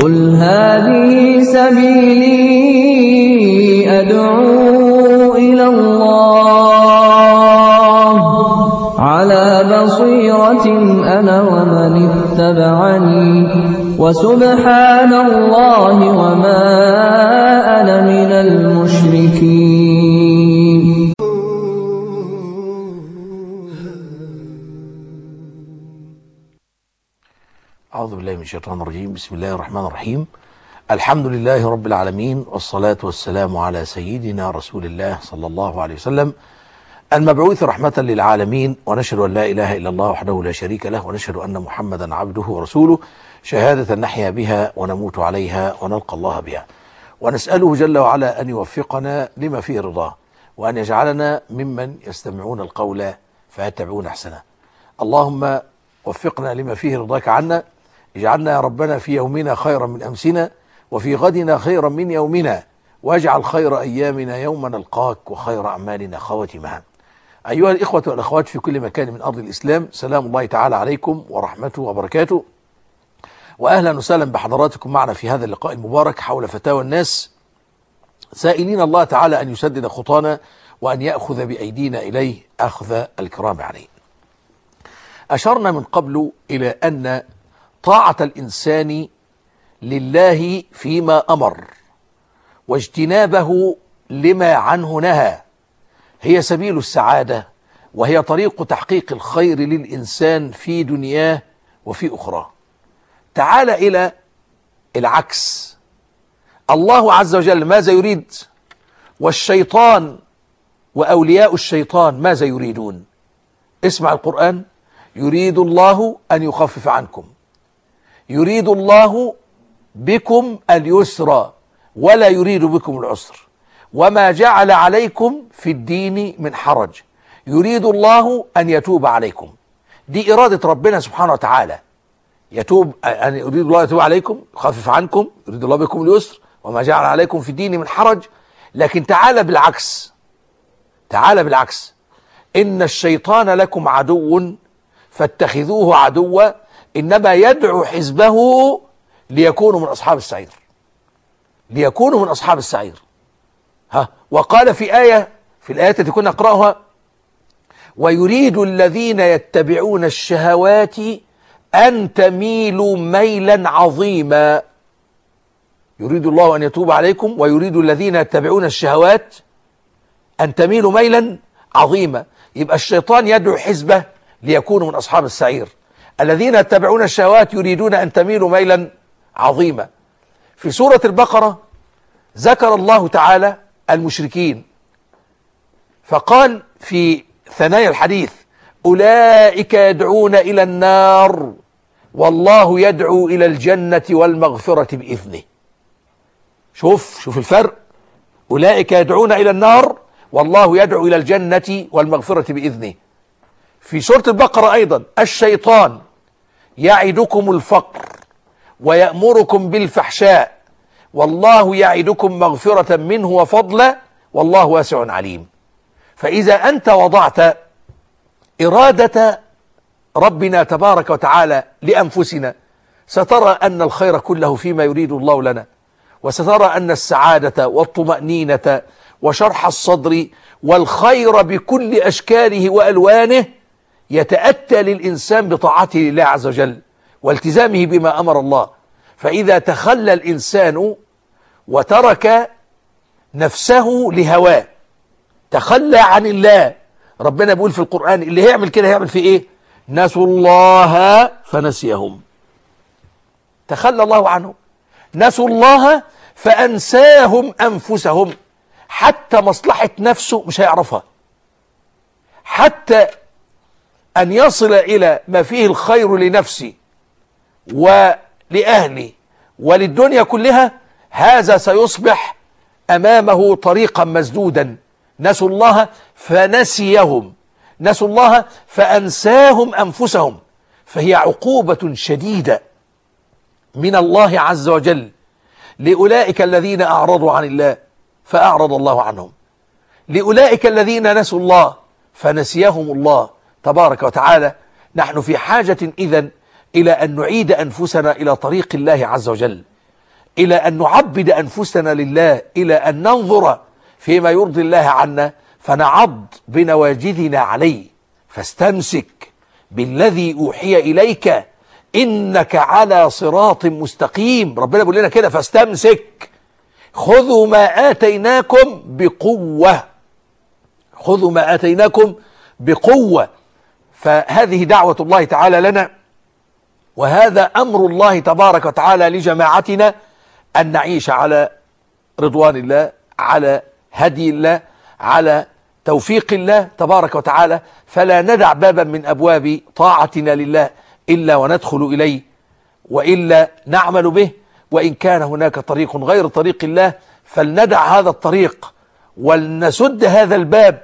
قل هذه سبيلي أدعو إلى الله على بصيرة أنا ومن اتبعني وسبحان الله وما أنا من المشركين أعوذ بالله من الشيطان الرجيم بسم الله الرحمن الرحيم الحمد لله رب العالمين والصلاة والسلام على سيدنا رسول الله صلى الله عليه وسلم المبعوث رحمة للعالمين ونشهد أن لا إله إلا الله وحده لا شريك له ونشهد أن محمدا عبده ورسوله شهادة نحيا بها ونموت عليها ونلقى الله بها ونسأله جل وعلا أن يوفقنا لما فيه رضاه وأن يجعلنا ممن يستمعون القول فيتبعون أحسنه اللهم وفقنا لما فيه رضاك عنا اجعلنا يا ربنا في يومنا خيرا من أمسنا وفي غدنا خيرا من يومنا واجعل خير أيامنا يوم نلقاك وخير أعمالنا خواتمها أيها الإخوة والأخوات في كل مكان من أرض الإسلام سلام الله تعالى عليكم ورحمته وبركاته وأهلا وسهلا بحضراتكم معنا في هذا اللقاء المبارك حول فتاوى الناس سائلين الله تعالى أن يسدد خطانا وأن يأخذ بأيدينا إليه أخذ الكرام عليه أشرنا من قبل إلى أن طاعة الإنسان لله فيما أمر واجتنابه لما عنه نهى هي سبيل السعادة وهي طريق تحقيق الخير للإنسان في دنياه وفي أخراه تعال إلى العكس الله عز وجل ماذا يريد والشيطان وأولياء الشيطان ماذا يريدون اسمع القرآن يريد الله أن يخفف عنكم يريد الله بكم اليسر ولا يريد بكم العسر وما جعل عليكم في الدين من حرج يريد الله أن يتوب عليكم دي إرادة ربنا سبحانه وتعالى يتوب أن يريد الله يتوب عليكم يخفف عنكم يريد الله بكم اليسر وما جعل عليكم في الدين من حرج لكن تعالى بالعكس تعالى بالعكس إن الشيطان لكم عدو فاتخذوه عدوا إنما يدعو حزبه ليكونوا من أصحاب السعير ليكونوا من أصحاب السعير ها وقال في آية في الآيات التي كنا نقرأها ويريد الذين يتبعون الشهوات أن تميلوا ميلا عظيما يريد الله أن يتوب عليكم ويريد الذين يتبعون الشهوات أن تميلوا ميلا عظيما يبقى الشيطان يدعو حزبه ليكونوا من أصحاب السعير الذين يتبعون الشهوات يريدون أن تميلوا ميلا عظيما في سورة البقرة ذكر الله تعالى المشركين فقال في ثنايا الحديث أولئك يدعون إلى النار والله يدعو إلى الجنة والمغفرة بإذنه شوف شوف الفرق أولئك يدعون إلى النار والله يدعو إلى الجنة والمغفرة بإذنه في سورة البقرة أيضا الشيطان يعدكم الفقر ويأمركم بالفحشاء والله يعدكم مغفرة منه وفضلا والله واسع عليم فإذا أنت وضعت إرادة ربنا تبارك وتعالى لأنفسنا سترى أن الخير كله فيما يريد الله لنا وسترى أن السعادة والطمأنينة وشرح الصدر والخير بكل أشكاله وألوانه يتأتى للإنسان بطاعته لله عز وجل والتزامه بما أمر الله فإذا تخلى الإنسان وترك نفسه لهواه تخلى عن الله ربنا بيقول في القرآن اللي هيعمل كده هيعمل في ايه نسوا الله فنسيهم تخلى الله عنهم نسوا الله فأنساهم أنفسهم حتى مصلحة نفسه مش هيعرفها حتى أن يصل إلى ما فيه الخير لنفسي ولأهلي وللدنيا كلها هذا سيصبح أمامه طريقا مسدودا نسوا الله فنسيهم نسوا الله فأنساهم أنفسهم فهي عقوبة شديدة من الله عز وجل لأولئك الذين أعرضوا عن الله فأعرض الله عنهم لأولئك الذين نسوا الله فنسيهم الله تبارك وتعالى نحن في حاجة إذن إلى أن نعيد أنفسنا إلى طريق الله عز وجل إلى أن نعبد أنفسنا لله إلى أن ننظر فيما يرضي الله عنا فنعض بنواجذنا عليه فاستمسك بالذي أوحي إليك إنك على صراط مستقيم ربنا بيقول لنا كده فاستمسك خذوا ما آتيناكم بقوة خذوا ما آتيناكم بقوة فهذه دعوة الله تعالى لنا وهذا أمر الله تبارك وتعالى لجماعتنا أن نعيش على رضوان الله على هدي الله على توفيق الله تبارك وتعالى فلا ندع بابا من أبواب طاعتنا لله إلا وندخل إليه وإلا نعمل به وإن كان هناك طريق غير طريق الله فلندع هذا الطريق ولنسد هذا الباب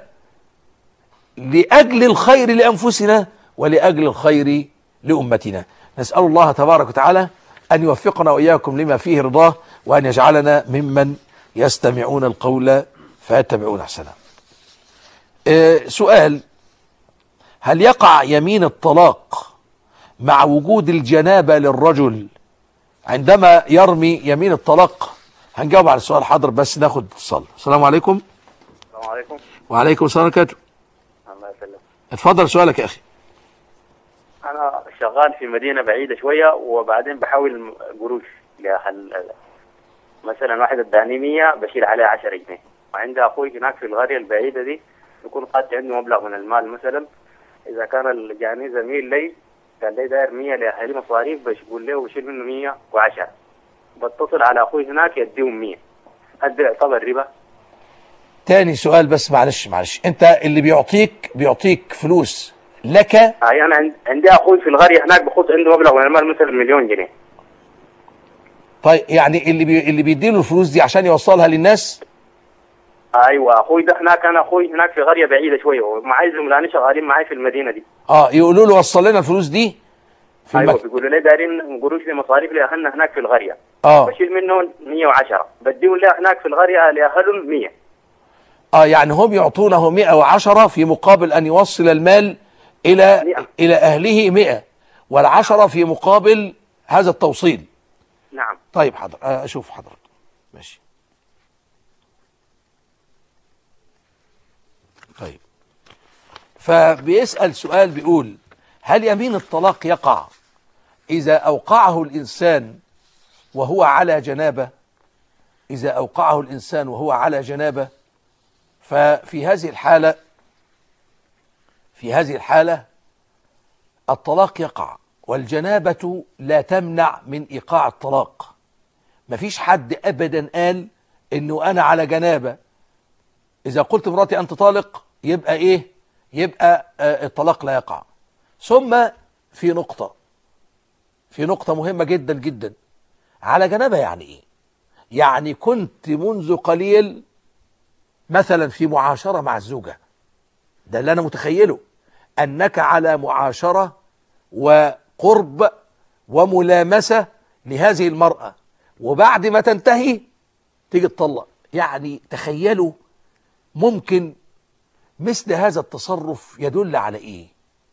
لأجل الخير لأنفسنا ولأجل الخير لأمتنا نسأل الله تبارك وتعالى أن يوفقنا وإياكم لما فيه رضاه وأن يجعلنا ممن يستمعون القول فيتبعون أحسنه آه، سؤال هل يقع يمين الطلاق مع وجود الجنابة للرجل عندما يرمي يمين الطلاق هنجاوب على السؤال حاضر بس ناخد اتصال السلام عليكم السلام عليكم وعليكم السلام ورحمة الله الله يسلمك اتفضل سؤالك يا أخي انا شغال في مدينه بعيده شويه وبعدين بحاول قروش لأهل مثلا واحد اداني 100 بشيل عليه 10 جنيه وعندي اخوي هناك في القريه البعيده دي يكون قاطع عنده مبلغ من المال مثلا اذا كان اللي جاني زميل لي قال لي داير 100 لاهالي مصاريف بقول له وشيل منه 110 بتصل على اخوي هناك يديهم 100 هل ده يعتبر ربا؟ تاني سؤال بس معلش معلش انت اللي بيعطيك بيعطيك فلوس لك هاي انا عند- عندي اخوي في القريه هناك بخص عنده مبلغ من المال مثلا مليون جنيه طيب يعني اللي بي اللي بيديله الفلوس دي عشان يوصلها للناس ايوه اخوي ده هناك انا اخوي هناك في قريه بعيده شويه ومعي زملائي شغالين معي في المدينه دي اه يقولوا له وصل لنا الفلوس دي في ايوه المكتب بيقولوا لي دايرين قروش لمصاريف لاهلنا هناك في القريه اه بشيل منهم 110 بديهم لي هناك في القريه لاهلهم 100 اه يعني هم يعطونه 110 في مقابل ان يوصل المال الى مئة. الى اهله 100 والعشرة في مقابل هذا التوصيل نعم طيب حضر آه، اشوف حضرتك ماشي طيب فبيسأل سؤال بيقول هل يمين الطلاق يقع إذا أوقعه الإنسان وهو على جنابة إذا أوقعه الإنسان وهو على جنابة ففي هذه الحالة في هذه الحالة الطلاق يقع والجنابة لا تمنع من إيقاع الطلاق مفيش حد أبدا قال إنه أنا على جنابة إذا قلت مراتي أنت طالق يبقى إيه يبقى آه الطلاق لا يقع ثم في نقطة في نقطة مهمة جدا جدا على جنابة يعني إيه يعني كنت منذ قليل مثلا في معاشرة مع الزوجة ده اللي أنا متخيله أنك على معاشرة وقرب وملامسة لهذه المرأة وبعد ما تنتهي تيجي تطلق يعني تخيلوا ممكن مثل هذا التصرف يدل على ايه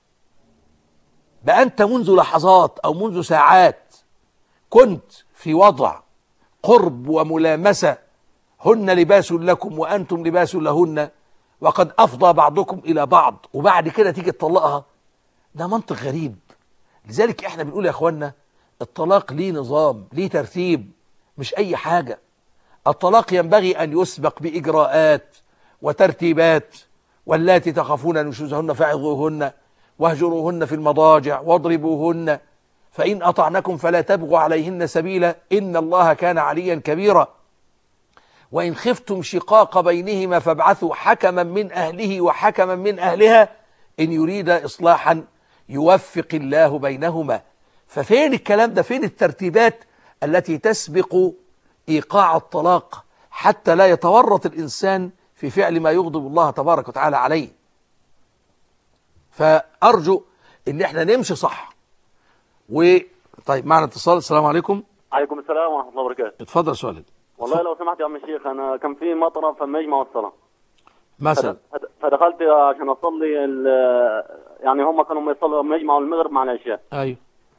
بقى انت منذ لحظات او منذ ساعات كنت في وضع قرب وملامسة هن لباس لكم وانتم لباس لهن وقد افضى بعضكم الى بعض وبعد كده تيجي تطلقها ده منطق غريب لذلك احنا بنقول يا اخوانا الطلاق ليه نظام ليه ترتيب مش اي حاجة الطلاق ينبغي ان يسبق باجراءات وترتيبات واللاتي تخافون نشوزهن فعظوهن واهجروهن في المضاجع واضربوهن فإن أطعنكم فلا تبغوا عليهن سبيلا إن الله كان عليا كبيرا وإن خفتم شقاق بينهما فابعثوا حكما من أهله وحكما من أهلها إن يريد إصلاحا يوفق الله بينهما ففين الكلام ده فين الترتيبات التي تسبق إيقاع الطلاق حتى لا يتورط الإنسان في فعل ما يغضب الله تبارك وتعالى عليه فأرجو إن احنا نمشي صح و طيب معنا اتصال السلام عليكم عليكم السلام ورحمة الله وبركاته اتفضل سؤالك والله لو سمحت يا عم الشيخ أنا كان في مطرة في مجمع الصلاة مثلا فد- فدخلت عشان أصلي ال- يعني هم كانوا يصلوا مجمع المغرب مع العشاء ايوه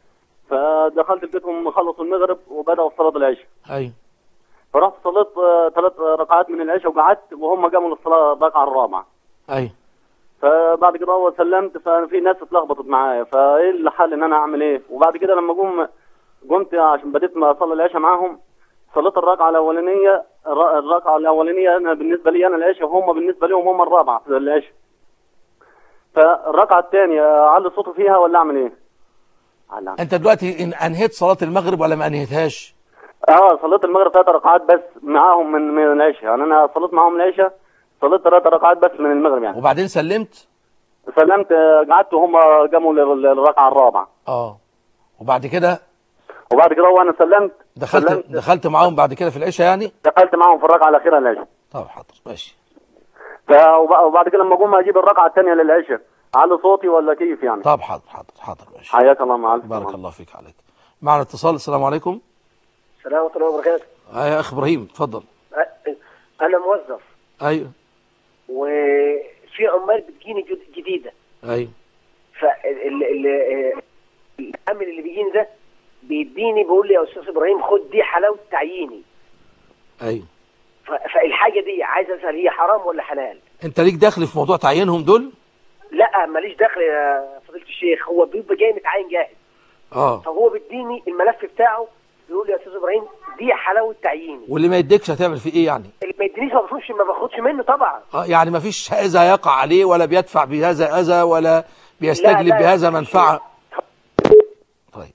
فدخلت البيتهم خلصوا المغرب وبدأوا صلاة العشاء ايوه فرحت صليت آه، ثلاث ركعات من العشاء وقعدت وهم قاموا للصلاة الركعة الرابعة ايوه فبعد كده اول سلمت ففي ناس اتلخبطت معايا فايه الحل ان انا اعمل ايه وبعد كده لما قوم قمت عشان بديت ما اصلي العشاء معاهم صليت الركعه الاولانيه الر- الركعه الاولانيه انا بالنسبه لي انا العشاء وهم بالنسبه لهم هم الرابعه في العشاء فالركعه الثانيه اعلي صوتي فيها ولا اعمل ايه؟ على. انت دلوقتي إن انهيت صلاة المغرب ولا ما انهيتهاش اه صليت المغرب ثلاث ركعات بس معاهم من من العشاء يعني انا صليت معاهم العشاء صليت ثلاث ركعات بس من المغرب يعني وبعدين سلمت سلمت آه، قعدت وهم قاموا لل- للركعه الرابعه اه وبعد كده وبعد كده وانا سلمت دخلت سلمت دخلت معاهم بعد كده في العشاء يعني دخلت معاهم في الركعه الاخيره للعشاء طب حاضر ماشي ف- وب- وبعد كده لما اقوم اجيب الركعه الثانيه للعشاء اعلي صوتي ولا كيف يعني طب حاضر حاضر حاضر ماشي حياك الله مع الف بارك سلامة. الله فيك عليك معنا اتصال السلام عليكم السلام ورحمة الله وبركاته آه يا اخ ابراهيم اتفضل أ- أنا موظف ايوه وفي عمال بتجيني جد- جديدة ايوه فالعامل اللي بيجيني ده بيديني بيقول لي يا أستاذ إبراهيم خد دي حلاوة تعييني ايوه ف- فالحاجة دي عايز أسأل هي حرام ولا حلال؟ انت ليك دخل في موضوع تعيينهم دول لا ماليش دخل يا فضيلة الشيخ هو بيبقى جاي متعين جاهز اه فهو بيديني الملف بتاعه بيقول لي يا أستاذ إبراهيم دي حلاوة تعييني واللي ما يديكش هتعمل فيه ايه يعني اللي ما يدينيش ما باخدش ما باخدش منه طبعا اه يعني ما فيش اذى يقع عليه ولا بيدفع بهذا اذى ولا بيستجلب لا، بهذا مفيش منفعه طيب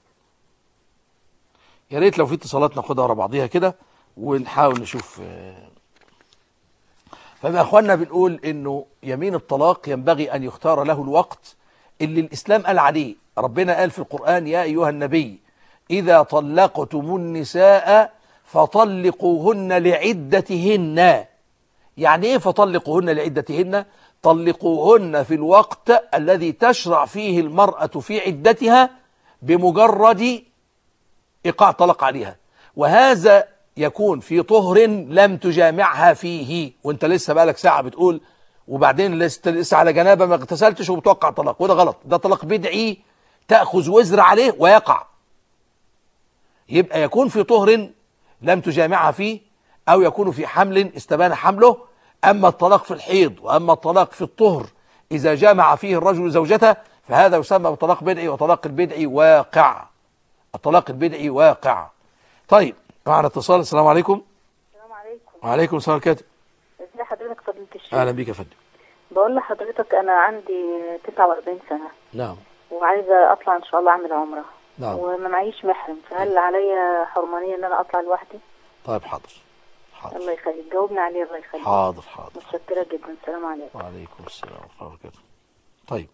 يا ريت لو في اتصالات ناخدها ورا بعضيها كده ونحاول نشوف آه. فما اخواننا بنقول انه يمين الطلاق ينبغي ان يختار له الوقت اللي الاسلام قال عليه ربنا قال في القرآن يا ايها النبي اذا طلقتم النساء فطلقوهن لعدتهن يعني ايه فطلقوهن لعدتهن طلقوهن في الوقت الذي تشرع فيه المرأة في عدتها بمجرد إيقاع طلق عليها وهذا يكون في طهر لم تجامعها فيه وانت لسه بقالك ساعة بتقول وبعدين لسه, لسه على جنابة ما اغتسلتش وبتوقع طلاق وده غلط ده طلاق بدعي تأخذ وزر عليه ويقع يبقى يكون في طهر لم تجامعها فيه أو يكون في حمل استبان حمله أما الطلاق في الحيض وأما الطلاق في الطهر إذا جامع فيه الرجل زوجته فهذا يسمى بطلاق بدعي وطلاق البدعي واقع الطلاق البدعي واقع طيب معنا اتصال السلام عليكم السلام عليكم وعليكم السلام عليكم ازي حضرتك فضيلة الشيخ أهلا بك يا فندم بقول لحضرتك انا عندي 49 سنة نعم وعايزة اطلع ان شاء الله اعمل عمرة نعم وما معيش محرم فهل عليا حرمانية ان انا اطلع لوحدي طيب حاضر حاضر الله يخليك جاوبنا عليه الله يخليك حاضر حاضر متشكرة جدا السلام عليكم وعليكم السلام ورحمة الله وبركاته طيب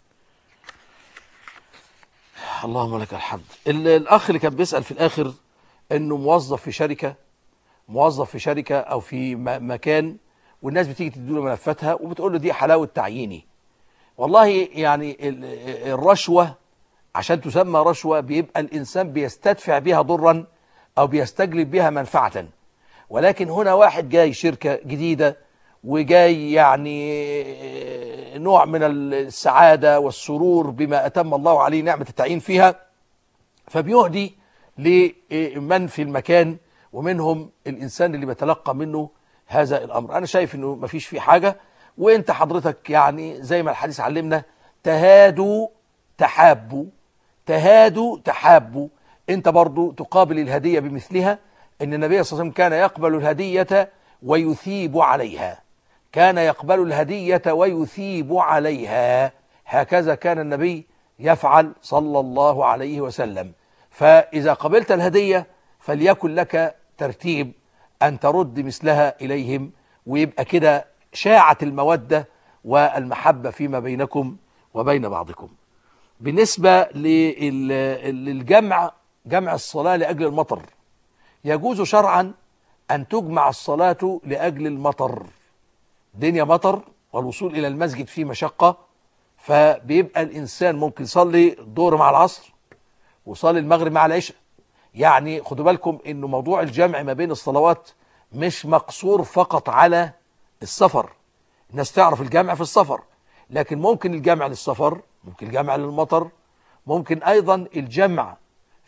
اللهم لك الحمد ال- الأخ اللي كان بيسأل في الآخر أنه موظف في شركة موظف في شركة أو في م- مكان والناس بتيجي تديله ملفاتها وبتقول له دي حلاوة تعييني والله يعني ال- الرشوة عشان تسمى رشوة بيبقى الإنسان بيستدفع بها ضرا أو بيستجلب بها منفعة ولكن هنا واحد جاي شركة جديدة وجاي يعني نوع من السعادة والسرور بما أتم الله عليه نعمة التعيين فيها فبيهدي لمن في المكان ومنهم الإنسان اللي بيتلقى منه هذا الأمر أنا شايف أنه مفيش فيه حاجة وانت حضرتك يعني زي ما الحديث علمنا تهادوا تحابوا تهادوا تحابوا انت برضو تقابل الهدية بمثلها ان النبي صلى الله عليه وسلم كان يقبل الهدية ويثيب عليها كان يقبل الهدية ويثيب عليها هكذا كان النبي يفعل صلى الله عليه وسلم فإذا قبلت الهدية فليكن لك ترتيب أن ترد مثلها إليهم ويبقى كده شاعت المودة والمحبة فيما بينكم وبين بعضكم بالنسبة لل- للجمع جمع الصلاة لأجل المطر يجوز شرعا أن تجمع الصلاة لأجل المطر دنيا مطر والوصول إلى المسجد فيه مشقة فبيبقى الإنسان ممكن يصلي الظهر مع العصر وصلي المغرب مع العشاء يعني خدوا بالكم انه موضوع الجمع ما بين الصلوات مش مقصور فقط على السفر الناس تعرف الجمع في السفر لكن ممكن الجمع للسفر ممكن الجمع للمطر ممكن ايضا الجمع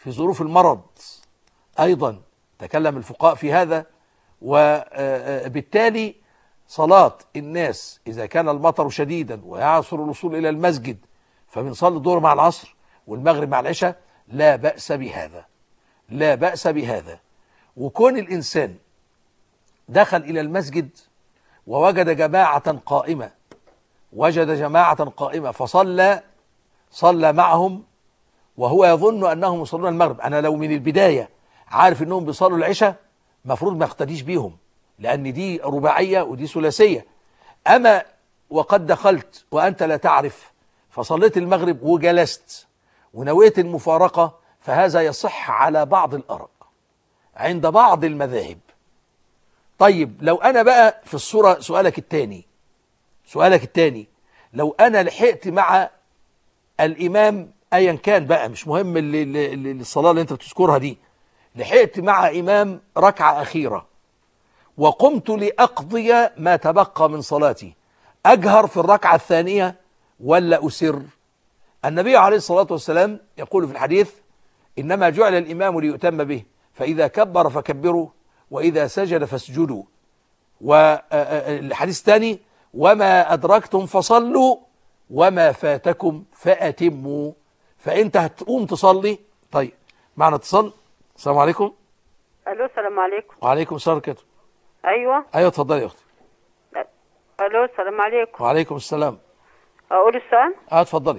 في ظروف المرض أيضا تكلم الفقهاء في هذا وبالتالي صلاة الناس إذا كان المطر شديدا ويعصر الوصول إلى المسجد فبنصلي الظهر مع العصر والمغرب مع العشاء لا بأس بهذا لا بأس بهذا وكون الإنسان دخل إلى المسجد ووجد جماعة قائمة وجد جماعة قائمة فصلى صلى معهم وهو يظن أنهم يصلون المغرب أنا لو من البداية عارف أنهم بيصلوا العشاء مفروض ما اقتديش بيهم لأن دي رباعية ودي ثلاثية أما وقد دخلت وأنت لا تعرف فصليت المغرب وجلست ونويت المفارقة فهذا يصح على بعض الآراء عند بعض المذاهب طيب لو أنا بقى في الصورة سؤالك الثاني سؤالك الثاني لو أنا لحقت مع الإمام أيا كان بقى مش مهم اللي اللي الصلاة اللي أنت بتذكرها دي لحقت مع إمام ركعة أخيرة وقمت لأقضي ما تبقى من صلاتي أجهر في الركعة الثانية ولا أسر النبي عليه الصلاة والسلام يقول في الحديث إنما جعل الإمام ليؤتم به فإذا كبر فكبروا وإذا سجد فاسجدوا والحديث الثاني وما أدركتم فصلوا وما فاتكم فأتموا فأنت هتقوم تصلي طيب معنا اتصال السلام عليكم الو السلام عليكم وعليكم السلام كده ايوه ايوه اتفضلي يا اختي الو السلام عليكم وعليكم السلام اقول السؤال اه اتفضلي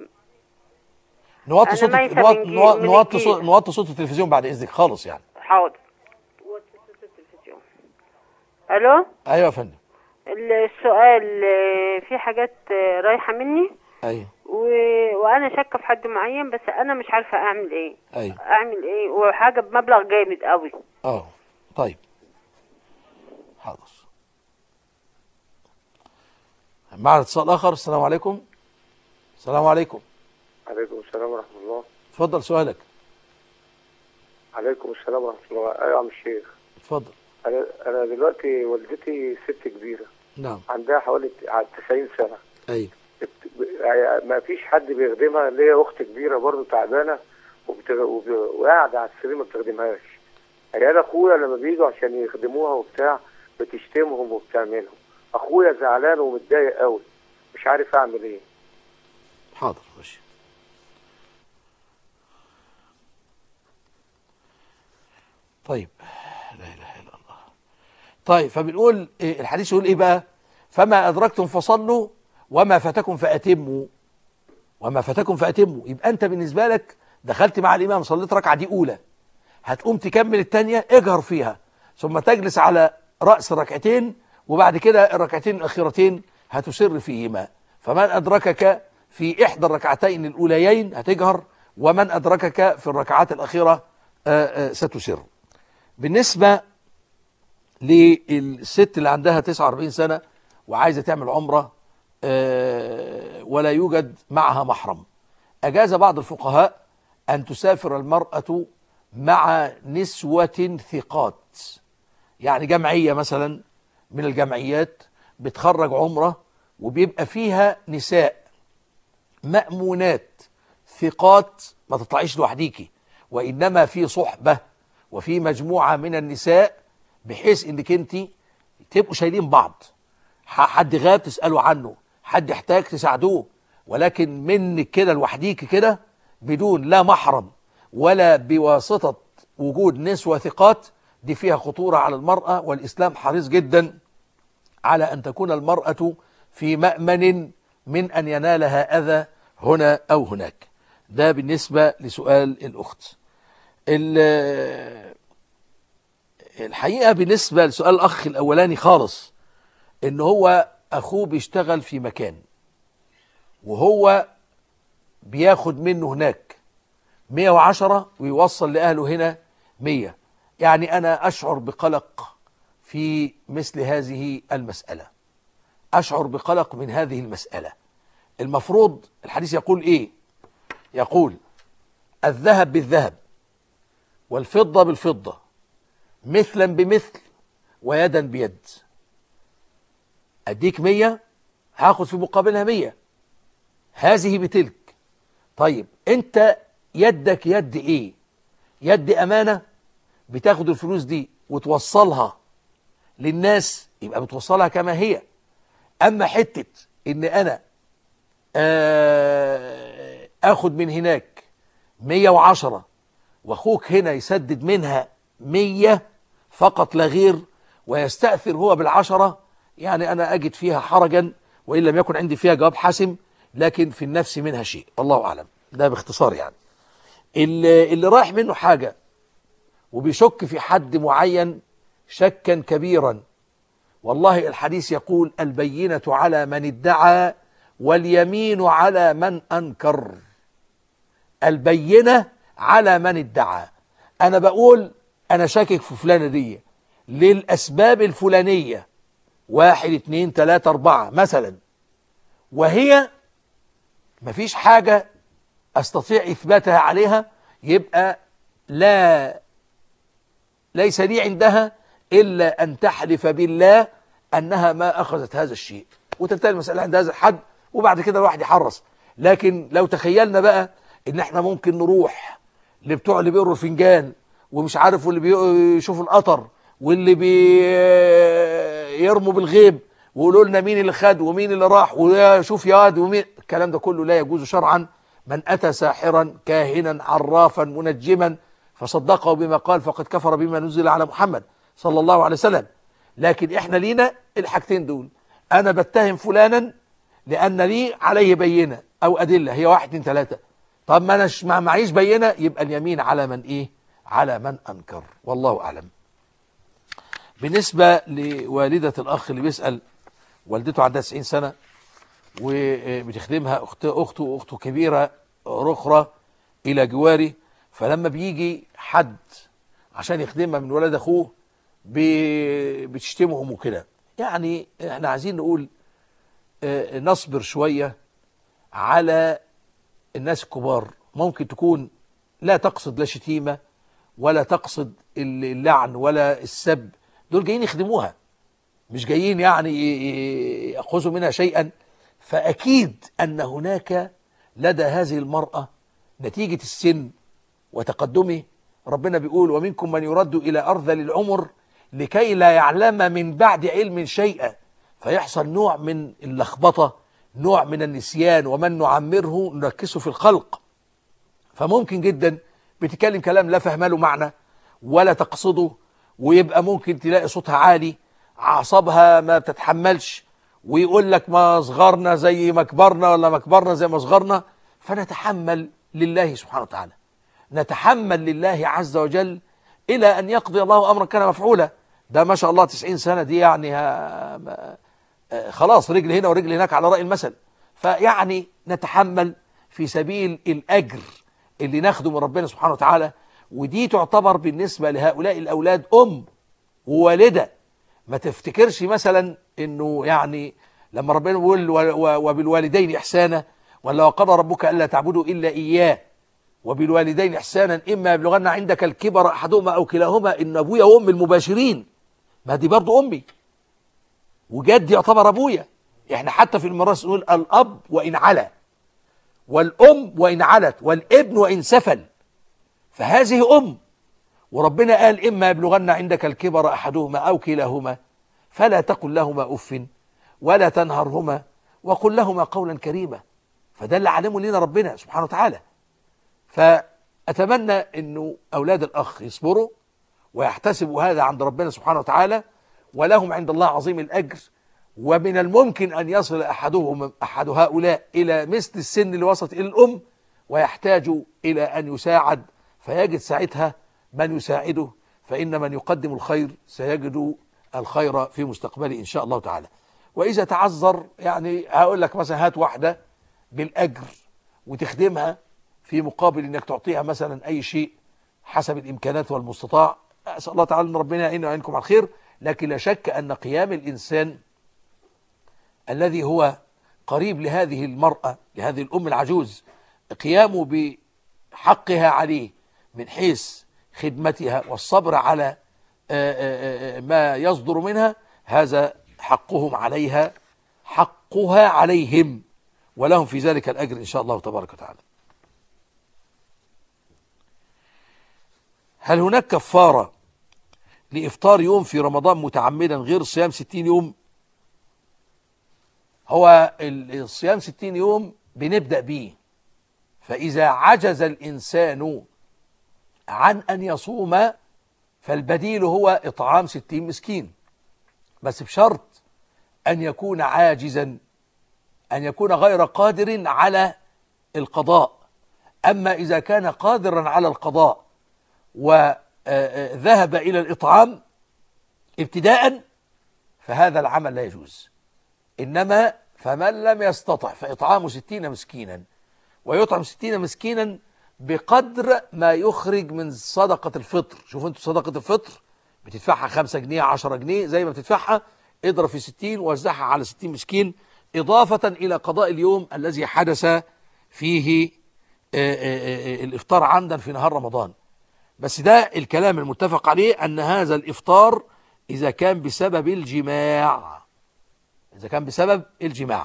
نوطي أنا صوت ميسة نوط- من جي- نوط- من نوطي الجيزة. صوت نوطي صوت التلفزيون بعد اذنك خالص يعني حاضر الو ايوه يا فندم السؤال آه، في حاجات آه، رايحه مني ايوه و... وانا شاكه في حد معين بس انا مش عارفه اعمل ايه ايوه اعمل ايه وحاجه بمبلغ جامد قوي اه طيب حاضر معنا اتصال اخر السلام عليكم السلام عليكم عليكم السلام ورحمة الله اتفضل سؤالك عليكم السلام ورحمة الله أيوة يا عم الشيخ اتفضل أنا أنا دلوقتي والدتي ست كبيرة نعم عندها حوالي على 90 سنة ايوه بت- يعني ما فيش حد بيخدمها ليا أخت كبيرة برضه تعبانة وبت- وب- وقاعدة على السرير ما بتخدمهاش عيال أخويا لما بيجوا عشان يخدموها وبتاع بتشتمهم وبتعملهم أخويا زعلان ومتضايق قوي مش عارف أعمل إيه حاضر ماشي طيب لا اله الا الله طيب فبنقول إيه الحديث يقول ايه بقى فما ادركتم فصلوا وما فاتكم فاتموا وما فاتكم فاتموا يبقى انت بالنسبه لك دخلت مع الامام صليت ركعه دي اولى هتقوم تكمل الثانيه اجهر فيها ثم تجلس على راس الركعتين وبعد كده الركعتين الاخيرتين هتسر فيهما فمن ادركك في احدى الركعتين الاوليين هتجهر ومن ادركك في الركعات الاخيره آه، آه، ستسر بالنسبه للست اللي عندها 49 سنه وعايزه تعمل عمره آه، ولا يوجد معها محرم اجاز بعض الفقهاء ان تسافر المراه مع نسوه ثقات يعني جمعيه مثلا من الجمعيات بتخرج عمره وبيبقى فيها نساء مأمونات ثقات ما تطلعيش لوحديكي وإنما في صحبة وفي مجموعة من النساء بحيث انك انت تبقوا شايلين بعض ح- حد غاب تسألوا عنه حد احتاج تساعدوه ولكن منك كده لوحديك كده بدون لا محرم ولا بواسطة وجود نسوة ثقات دي فيها خطورة على المرأة والإسلام حريص جدا على أن تكون المرأة في مأمن من أن ينالها أذى هنا أو هناك ده بالنسبة لسؤال الأخت ال- الحقيقة بالنسبة لسؤال الأخ الأولاني خالص إن هو أخوه بيشتغل في مكان وهو بياخد منه هناك 110 ويوصل لأهله هنا 100 يعني أنا أشعر بقلق في مثل هذه المسألة أشعر بقلق من هذه المسألة المفروض الحديث يقول إيه يقول الذهب بالذهب والفضة بالفضة مثلا بمثل ويدا بيد أديك مية هاخد في مقابلها مية هذه بتلك طيب أنت يدك يد إيه يد أمانة بتاخد الفلوس دي وتوصلها للناس يبقى بتوصلها كما هي أما حتة إن أنا آه، أخد من هناك 110 وأخوك هنا يسدد منها 100 فقط لا غير ويستأثر هو بالعشرة يعني أنا أجد فيها حرجا وإن لم يكن عندي فيها جواب حاسم لكن في النفس منها شيء والله أعلم ده باختصار يعني اللي, اللي رايح منه حاجة وبيشك في حد معين شكا كبيرا والله الحديث يقول البينة على من ادعى واليمين على من أنكر البينة على من ادعى أنا بقول أنا شاكك في فلانة دي للأسباب الفلانية واحد اتنين تلاتة أربعة مثلا وهي مفيش حاجة أستطيع إثباتها عليها يبقى لا ليس لي عندها إلا أن تحلف بالله أنها ما أخذت هذا الشيء وتنتهي المسألة عند هذا الحد وبعد كده الواحد يحرص لكن لو تخيلنا بقى إن احنا ممكن نروح لبتوع اللي بيقروا الفنجان ومش عارف واللي بيشوفوا القطر واللي بيرموا بالغيب ويقولوا لنا مين اللي خد ومين اللي راح وشوف يا واد ومين الكلام ده كله لا يجوز شرعا من أتى ساحرا كاهنا عرافا منجما فصدقه بما قال فقد كفر بما نزل على محمد صلى الله عليه وسلم لكن احنا لينا الحاجتين دول انا بتهم فلانا لان لي عليه بينه او ادله هي واحد اتنين تلاته طب ما انا ما معيش بينه يبقى اليمين على من ايه على من انكر والله اعلم بالنسبه لوالده الاخ اللي بيسال والدته عندها 90 سنه وبتخدمها اخت اخته واخته كبيره اخرى الى جواري فلما بيجي حد عشان يخدمها من ولاد اخوه بتشتمهم وكده يعني احنا عايزين نقول اه نصبر شوية على الناس الكبار ممكن تكون لا تقصد لا شتيمة ولا تقصد اللعن ولا السب دول جايين يخدموها مش جايين يعني يأخذوا منها شيئا فأكيد أن هناك لدى هذه المرأة نتيجة السن وتقدمه ربنا بيقول ومنكم من يرد إلى أرذل العمر لكي لا يعلم من بعد علم شيئا فيحصل نوع من اللخبطة نوع من النسيان ومن نعمره نركزه في الخلق فممكن جدا بتكلم كلام لا فهم له معنى ولا تقصده ويبقى ممكن تلاقي صوتها عالي أعصابها ما بتتحملش ويقول لك ما صغرنا زي ما كبرنا ولا ما كبرنا زي ما صغرنا فنتحمل لله سبحانه وتعالى نتحمل لله عز وجل إلى أن يقضي الله أمرا كان مفعولا ده ما شاء الله 90 سنة دي يعني ها خلاص رجل هنا ورجل هناك على رأي المثل فيعني نتحمل في سبيل الأجر اللي ناخده من ربنا سبحانه وتعالى ودي تعتبر بالنسبة لهؤلاء الأولاد أم ووالدة ما تفتكرش مثلا انه يعني لما ربنا بيقول وبالوالدين إحسانا ولا وقضى ربك ألا تعبدوا إلا إياه وبالوالدين إحسانا إما يبلغن عندك الكبر أحدهما أو كلاهما إن أبويا وأم المباشرين ما دي برضو أمي وجدي يعتبر أبويا إحنا حتى في المراس نقول الأب وإن علا والأم وإن علت والابن وإن سفل فهذه أم وربنا قال إما يبلغن عندك الكبر أحدهما أو كلاهما فلا تقل لهما أف ولا تنهرهما وقل لهما قولا كريما فده اللي علمه لنا ربنا سبحانه وتعالى فأتمنى أنه أولاد الأخ يصبروا ويحتسبوا هذا عند ربنا سبحانه وتعالى ولهم عند الله عظيم الأجر ومن الممكن أن يصل أحدهم أحد هؤلاء إلى مثل السن اللي وصلت إلى الأم ويحتاج إلى أن يساعد فيجد ساعتها من يساعده فإن من يقدم الخير سيجد الخير في مستقبله إن شاء الله تعالى وإذا تعذر يعني هقول لك مثلا هات واحدة بالأجر وتخدمها في مقابل انك تعطيها مثلا اي شيء حسب الامكانات والمستطاع اسال الله تعالى ان ربنا يعيننا ويعينكم على الخير لكن لا شك ان قيام الانسان الذي هو قريب لهذه المرأة لهذه الام العجوز قيامه بحقها عليه من حيث خدمتها والصبر على ما يصدر منها هذا حقهم عليها حقها عليهم ولهم في ذلك الأجر إن شاء الله تبارك وتعالى هل هناك كفارة لإفطار يوم في رمضان متعمدا غير صيام 60 يوم هو ال- الصيام 60 يوم بنبدأ بيه فإذا عجز الإنسان عن أن يصوم فالبديل هو إطعام 60 مسكين بس بشرط أن يكون عاجزا أن يكون غير قادر على القضاء أما إذا كان قادرا على القضاء وذهب إلى الإطعام ابتداء فهذا العمل لا يجوز إنما فمن لم يستطع فإطعام ستين مسكينا ويطعم ستين مسكينا بقدر ما يخرج من صدقة الفطر شوفوا انتوا صدقة الفطر بتدفعها خمسة جنيه عشرة جنيه زي ما بتدفعها اضرب في ستين ووزعها على ستين مسكين إضافة إلى قضاء اليوم الذي حدث فيه آه، آه، آه، الإفطار عمدا في نهار رمضان بس ده الكلام المتفق عليه أن هذا الإفطار إذا كان بسبب الجماع إذا كان بسبب الجماع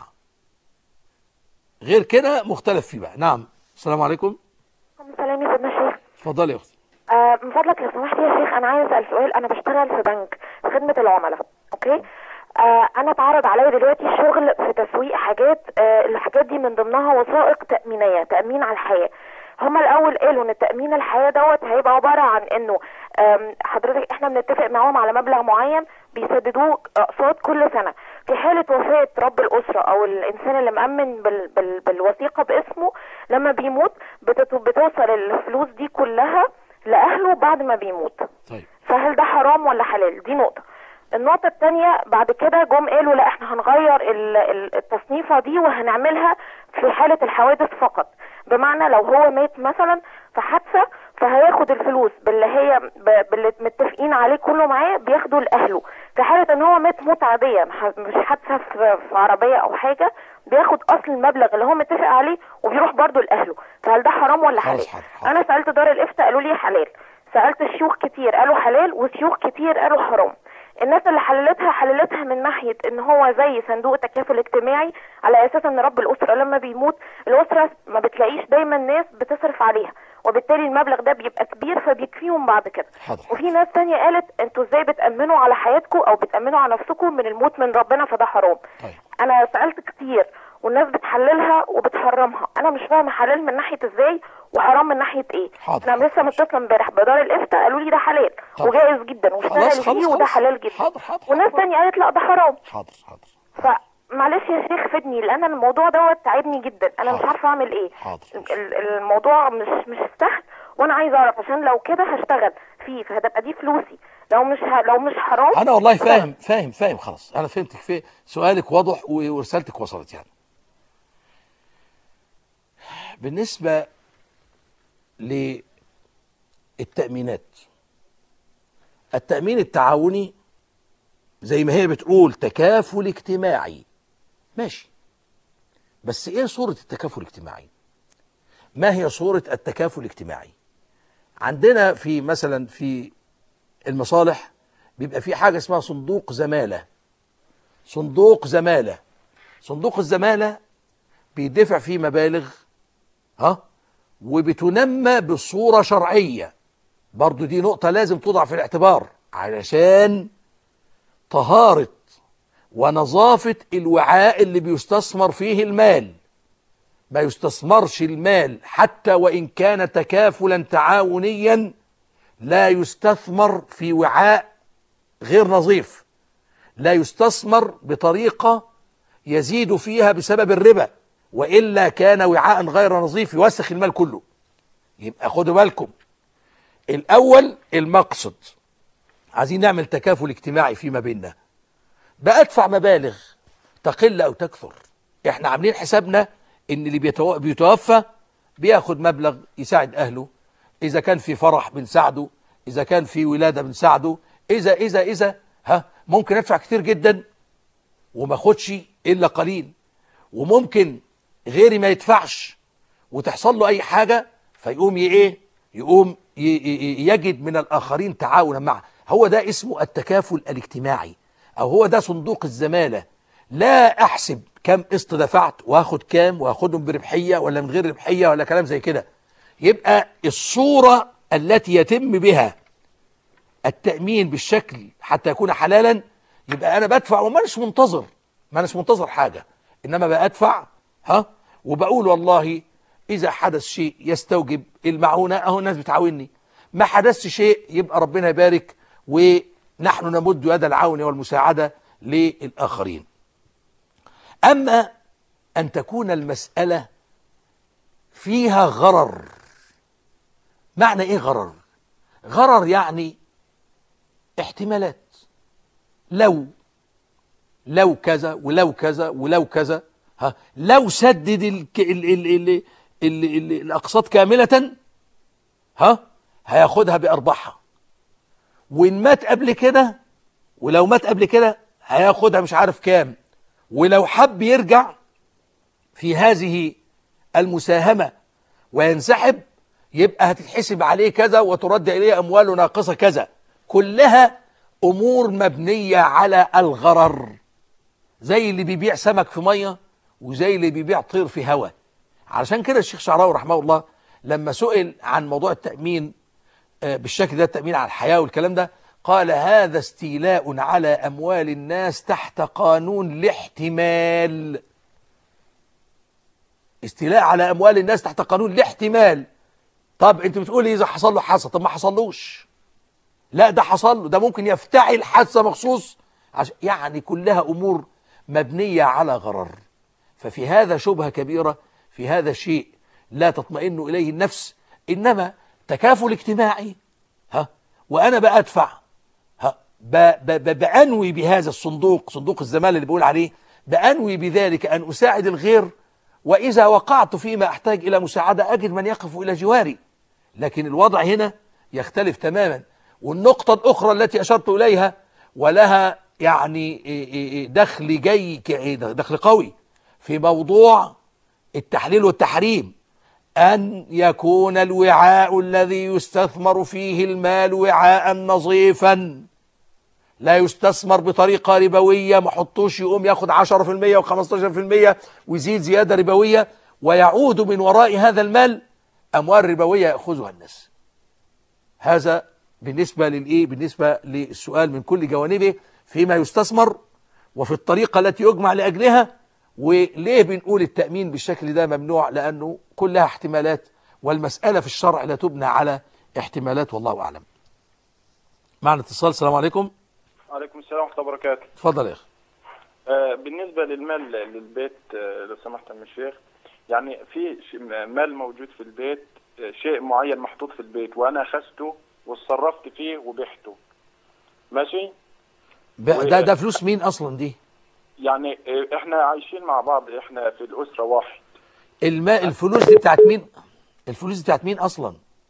غير كده مختلف فيه بقى نعم السلام عليكم السلام يا سيدنا الشيخ اتفضلي يا اختي آه من فضلك لو سمحت يا شيخ انا عايز اسال سؤال انا بشتغل في بنك في خدمه العملاء اوكي آه انا اتعرض عليا دلوقتي شغل في تسويق حاجات آه الحاجات دي من ضمنها وثائق تامينيه تامين على الحياه هما الاول قالوا ان تامين الحياه دوت هيبقى عباره عن انه آم، حضرتك احنا بنتفق معاهم على مبلغ معين بيسددوه اقساط كل سنه في حاله وفاه رب الاسره او الانسان اللي مامن بال بال بالوثيقه باسمه لما بيموت بتت- بتوصل الفلوس دي كلها لاهله بعد ما بيموت طيب فهل ده حرام ولا حلال دي نقطة النقطة التانية بعد كده جم قالوا لا احنا هنغير ال- ال- التصنيفة دي وهنعملها في حالة الحوادث فقط بمعنى لو هو مات مثلا في حادثة فهياخد الفلوس باللي هي ب- باللي متفقين عليه كله معاه بياخده لأهله في حالة ان هو مات موت عادية مح- مش حادثة في في عربية او حاجة بياخد اصل المبلغ اللي هو متفق عليه وبيروح برضه لأهله فهل ده حرام ولا حلال خلاص، حاضر، حاضر. انا سألت دار الافتاء قالوا لي حلال سألت شيوخ كتير قالوا حلال وشيوخ كتير قالوا حرام الناس اللي حللتها حللتها من ناحية ان هو زي صندوق تكافل اجتماعي على اساس ان رب الاسرة لما بيموت الاسرة ما بتلاقيش دايما ناس بتصرف عليها وبالتالي المبلغ ده بيبقى كبير فبيكفيهم بعد كده حاضر. وفي ناس تانية قالت انتوا ازاي بتأمنوا على حياتكم او بتأمنوا على نفسكم من الموت من ربنا فده حرام طيب انا سألت كتير والناس بتحللها وبتحرمها انا مش فاهمه حلال من ناحيه ازاي وحرام من ناحيه ايه حاضر. انا لسه متصله امبارح بدار الافتاء قالوا لي ده حلال طب. وجائز جدا خلاص، واشتغلوا خلاص، فيه وده خلاص. حلال جدا حاضر، حاضر، وناس حاضر. تانية قالت لا ده حرام حاضر حاضر فمعلش يا شيخ فدني لان الموضوع دوت تعبني جدا انا مش حاضر. عارفه اعمل ايه حاضر. ال- الموضوع مش مش سهل وانا عايزه اعرف عشان لو كده هشتغل فيه فهتبقى دي فلوسي لو مش ه... لو مش حرام انا والله فاهم فاهم فاهم خلاص انا فهمتك في سؤالك واضح و- ورسالتك وصلت يعني بالنسبة للتأمينات التأمين التعاوني زي ما هي بتقول تكافل اجتماعي ماشي بس ايه صورة التكافل الاجتماعي ما هي صورة التكافل الاجتماعي عندنا في مثلا في المصالح بيبقى في حاجة اسمها صندوق زمالة صندوق زمالة صندوق الزمالة بيدفع فيه مبالغ ها وبتنمى بصورة شرعية برضو دي نقطة لازم توضع في الاعتبار علشان طهارة ونظافة الوعاء اللي بيستثمر فيه المال ما يستثمرش المال حتى وإن كان تكافلا تعاونيا لا يستثمر في وعاء غير نظيف لا يستثمر بطريقة يزيد فيها بسبب الربا وإلا كان وعاء غير نظيف يوسخ المال كله يبقى خدوا بالكم الأول المقصد عايزين نعمل تكافل اجتماعي فيما بيننا بقى ادفع مبالغ تقل أو تكثر احنا عاملين حسابنا ان اللي بيتو- بيتوفى بياخد مبلغ يساعد أهله إذا كان في فرح بنساعده إذا كان في ولادة بنساعده إذا إذا إذا ها ممكن أدفع كتير جدا وما أخدش إلا قليل وممكن غيري ما يدفعش وتحصل له أي حاجة فيقوم ي- إيه يقوم ي- ي- يجد من الآخرين تعاونا معه هو ده اسمه التكافل الاجتماعي أو هو ده صندوق الزمالة لا أحسب كم قسط دفعت وهاخد كام وهاخدهم بربحية ولا من غير ربحية ولا كلام زي كده يبقى الصورة التي يتم بها التأمين بالشكل حتى يكون حلالا يبقى أنا بدفع وما أناش منتظر ما أناش منتظر حاجة إنما بقى أدفع ها وبقول والله إذا حدث شيء يستوجب المعونة أهو الناس بتعاوني ما حدث شيء يبقى ربنا يبارك ونحن نمد يد العون والمساعدة للآخرين أما أن تكون المسألة فيها غرر معنى إيه غرر غرر يعني احتمالات لو لو كذا ولو كذا ولو كذا ها لو سدد ال ال ال ال ال ال الأقساط كاملة ها هياخدها بأرباحها وإن مات قبل كده ولو مات قبل كده هياخدها مش عارف كام ولو حب يرجع في هذه المساهمة وينسحب يبقى هتتحسب عليه كذا وترد إليه أمواله ناقصة كذا كلها أمور مبنية على الغرر زي اللي بيبيع سمك في مية وزي اللي بيبيع طير في هواء علشان كده الشيخ شعراوي رحمه الله لما سئل عن موضوع التأمين آه، بالشكل ده التأمين على الحياة والكلام ده قال هذا استيلاء على أموال الناس تحت قانون الاحتمال استيلاء على أموال الناس تحت قانون الاحتمال طب انت بتقولي إذا حصل له حادثة طب ما حصلوش لا ده حصل له ده ممكن يفتعل حادثة مخصوص عش... يعني كلها أمور مبنية على غرر ففي هذا شبهة كبيرة في هذا شيء لا تطمئن إليه النفس إنما تكافل اجتماعي ها وأنا بقى أدفع ها ب... ب... ب... بأنوي بهذا الصندوق صندوق الزمان اللي بقول عليه بأنوي بذلك أن أساعد الغير وإذا وقعت فيما أحتاج إلى مساعدة أجد من يقف إلى جواري لكن الوضع هنا يختلف تماما والنقطة الأخرى التي أشرت إليها ولها يعني إيه إيه إيه دخل جاي ك- دخل قوي في موضوع التحليل والتحريم أن يكون الوعاء الذي يستثمر فيه المال وعاء نظيفا لا يستثمر بطريقة ربوية ما حطوش يقوم ياخد 10% و15% ويزيد زيادة ربوية ويعود من وراء هذا المال أموال ربوية يأخذها الناس هذا بالنسبة للإيه بالنسبة للسؤال من كل جوانبه فيما يستثمر وفي الطريقة التي يجمع لأجلها وليه بنقول التأمين بالشكل ده ممنوع لأنه كلها احتمالات والمسألة في الشرع لا تبنى على احتمالات والله أعلم معنا اتصال السلام عليكم وعليكم السلام ورحمة الله وبركاته اتفضل يا أخي آه، بالنسبة للمال للبيت آه، لو سمحت يا عم الشيخ يعني في ش- مال موجود في البيت آه، شيء معين محطوط في البيت وأنا أخذته واتصرفت فيه وبحته ماشي ب- ده ده فلوس مين أصلا دي يعني آه، احنا عايشين مع بعض احنا في الأسرة واحد الماء الفلوس دي بتاعت مين الفلوس دي بتاعت مين أصلا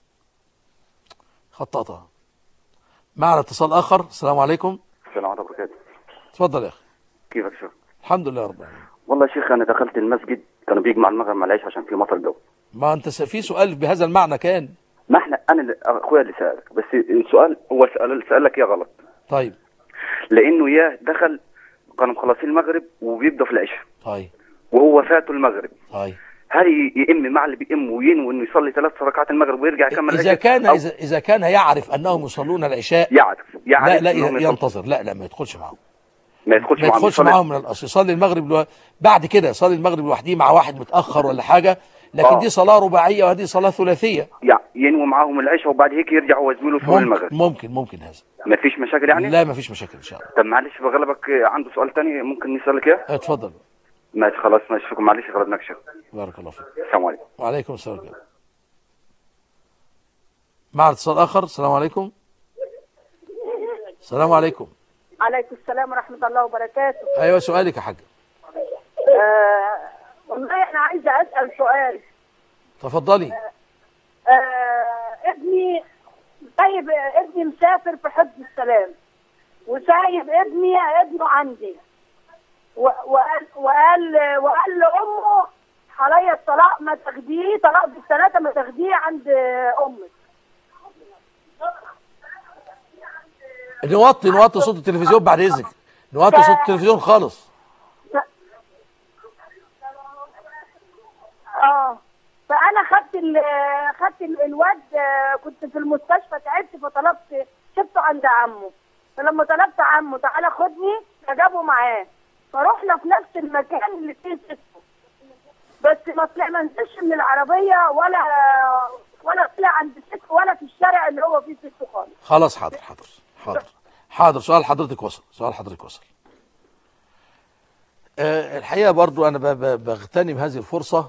خطأتها معنا اتصال آخر السلام عليكم السلام عليكم وبركاته اتفضل يا أخي كيفك يا شيخ؟ الحمد لله رب العالمين والله يا شيخ انا دخلت المسجد كانوا بيجمع المغرب مع العيش عشان في مطر جو ما أنت س- في سؤال بهذا المعنى كان ما احنا انا اللي- اخويا اللي سالك بس السؤال هو سال سالك يا غلط طيب لانه يا دخل كانوا مخلصين المغرب وبيبدا في العشاء طيب وهو فاته المغرب طيب هل ي- يئم مع اللي بيئم وينوي انه يصلي ثلاث ركعات المغرب ويرجع يكمل إذا العشاء كان أو إذا, إذا كان يعرف أنهم يصلون العشاء يعرف يعرف لا لا إنهم يصلوا. ينتظر لا لا ما يدخلش معهم ما يدخلش ما معاهم يدخلش يصلي- معاهم من الأصل يصلي المغرب لو... بعد كده يصلي المغرب لوحده مع واحد متأخر ولا حاجة لكن آه. دي صلاة رباعية وهذه صلاة ثلاثية يع- ينوي معاهم العشاء وبعد هيك يرجع هو زميله يصلي ممكن المغرب ممكن ممكن هذا ما فيش مشاكل يعني لا ما فيش مشاكل إن شاء الله طب معلش بغلبك عنده سؤال تاني ممكن نسالك اياه اتفضل ماشي خلاص ماشي شكرا معلش غلبناك شيخ بارك الله فيك السلام عليكم وعليكم السلام ورحمة الله. مع اتصال آخر السلام عليكم السلام عليكم عليكم السلام ورحمة الله وبركاته أيوة سؤالك يا حاج آه والله أنا عايزة أسأل سؤال تفضلي آه ابني سايب ابني مسافر في حفظ السلام وسايب ابني ابنه عندي و- وقال وقال وقال لأمه عليا الطلاق ما تاخديه طلاق بالثلاثة ما تاخديه عند أمك نوطي نوطي صوت التلفزيون بعد إذنك نوطي صوت التلفزيون خالص اه فانا خدت ال خدت ال- الواد آه، كنت في المستشفى تعبت فطلبت سبته عند عمه فلما طلبت عمه تعالى خدني فجابه معاه فرحنا في نفس المكان اللي فيه سته بس ما طلع ما نزلش من العربيه ولا ولا طلع عند الست ولا في الشارع اللي هو فيه سته خالص خلاص حاضر حاضر حاضر حاضر سؤال حضرتك وصل سؤال حضرتك وصل أه الحقيقة برضو أنا ب- ب- بغتنم هذه الفرصة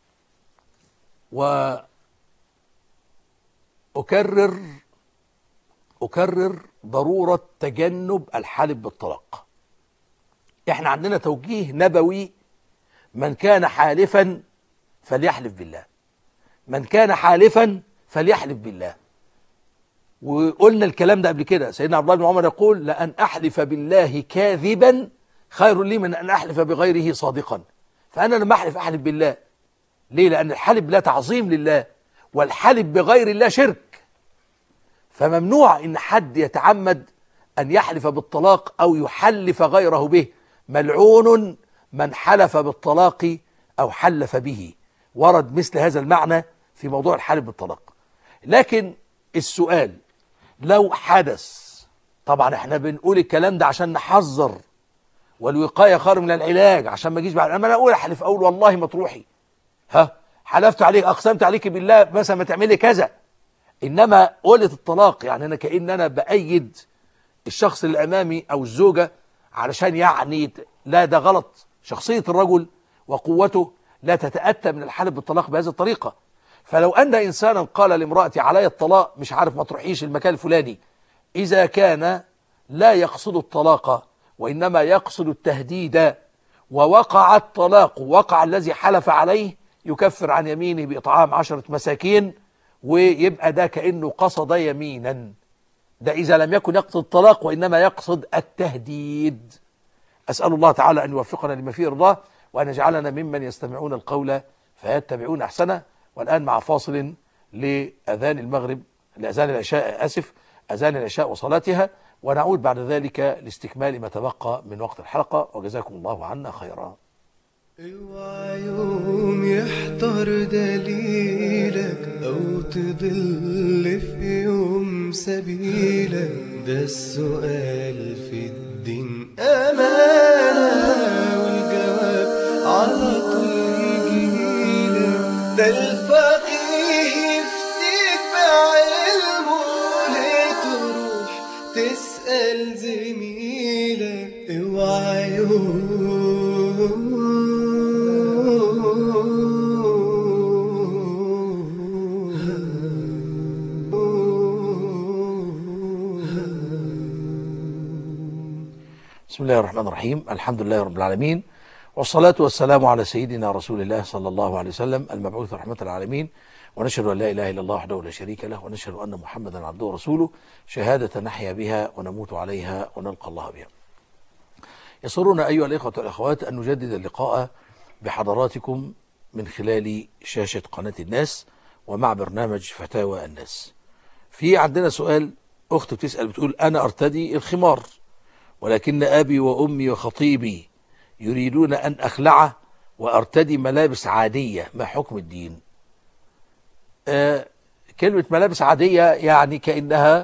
وأكرر أكرر ضرورة تجنب الحلف بالطلاق احنا عندنا توجيه نبوي من كان حالفا فليحلف بالله من كان حالفا فليحلف بالله وقلنا الكلام ده قبل كده سيدنا عبد الله بن عمر يقول لأن أحلف بالله كاذبا خير لي من أن أحلف بغيره صادقا فأنا لما أحلف أحلف بالله ليه لأن الحلف بالله تعظيم لله والحلف بغير الله شرك فممنوع إن حد يتعمد أن يحلف بالطلاق أو يحلف غيره به ملعون من حلف بالطلاق أو حلف به ورد مثل هذا المعنى في موضوع الحلف بالطلاق لكن السؤال لو حدث طبعا احنا بنقول الكلام ده عشان نحذر والوقايه خير من العلاج عشان ما اجيش بعد اما انا اقول احلف اقول والله ما تروحي ها حلفت عليك اقسمت عليك بالله مثلا ما تعملي كذا انما قولة الطلاق يعني انا كأن انا بايد الشخص اللي امامي او الزوجه علشان يعني ت- لا ده غلط شخصيه الرجل وقوته لا تتاتى من الحلف بالطلاق بهذه الطريقه فلو ان انسانا قال لامراتي علي الطلاق مش عارف ما تروحيش المكان الفلاني اذا كان لا يقصد الطلاق وانما يقصد التهديد ووقع الطلاق وقع الذي حلف عليه يكفر عن يمينه بإطعام عشرة مساكين ويبقى ده كأنه قصد يمينا ده إذا لم يكن يقصد الطلاق وإنما يقصد التهديد أسأل الله تعالى أن يوفقنا لما فيه رضاه وأن يجعلنا ممن يستمعون القول فيتبعون أحسنه والآن مع فاصل لأذان المغرب لأذان العشاء أسف أذان العشاء وصلاتها ونعود بعد ذلك لاستكمال ما تبقى من وقت الحلقة وجزاكم الله عنا خيرا يوم يحضر دليلك أو تضل في يوم سبيلك ده السؤال في الدين أمانة والجواب على طول يجيلك ده الفقيه يفتيك بعلمه ليه تروح تسأل زميلك اوعى بسم الله الرحمن الرحيم الحمد لله رب العالمين والصلاة والسلام على سيدنا رسول الله صلى الله عليه وسلم المبعوث رحمة العالمين ونشهد أن لا إله إلا الله وحده لا شريك له ونشهد أن محمدا عبده ورسوله شهادة نحيا بها ونموت عليها ونلقى الله بها يسرنا أيها الإخوة والأخوات أن نجدد اللقاء بحضراتكم من خلال شاشة قناة الناس ومع برنامج فتاوى الناس في عندنا سؤال أخت بتسأل بتقول أنا أرتدي الخمار ولكن أبي وأمي وخطيبي يريدون أن أخلعه وأرتدي ملابس عادية ما حكم الدين آه كلمة ملابس عادية يعني كأنها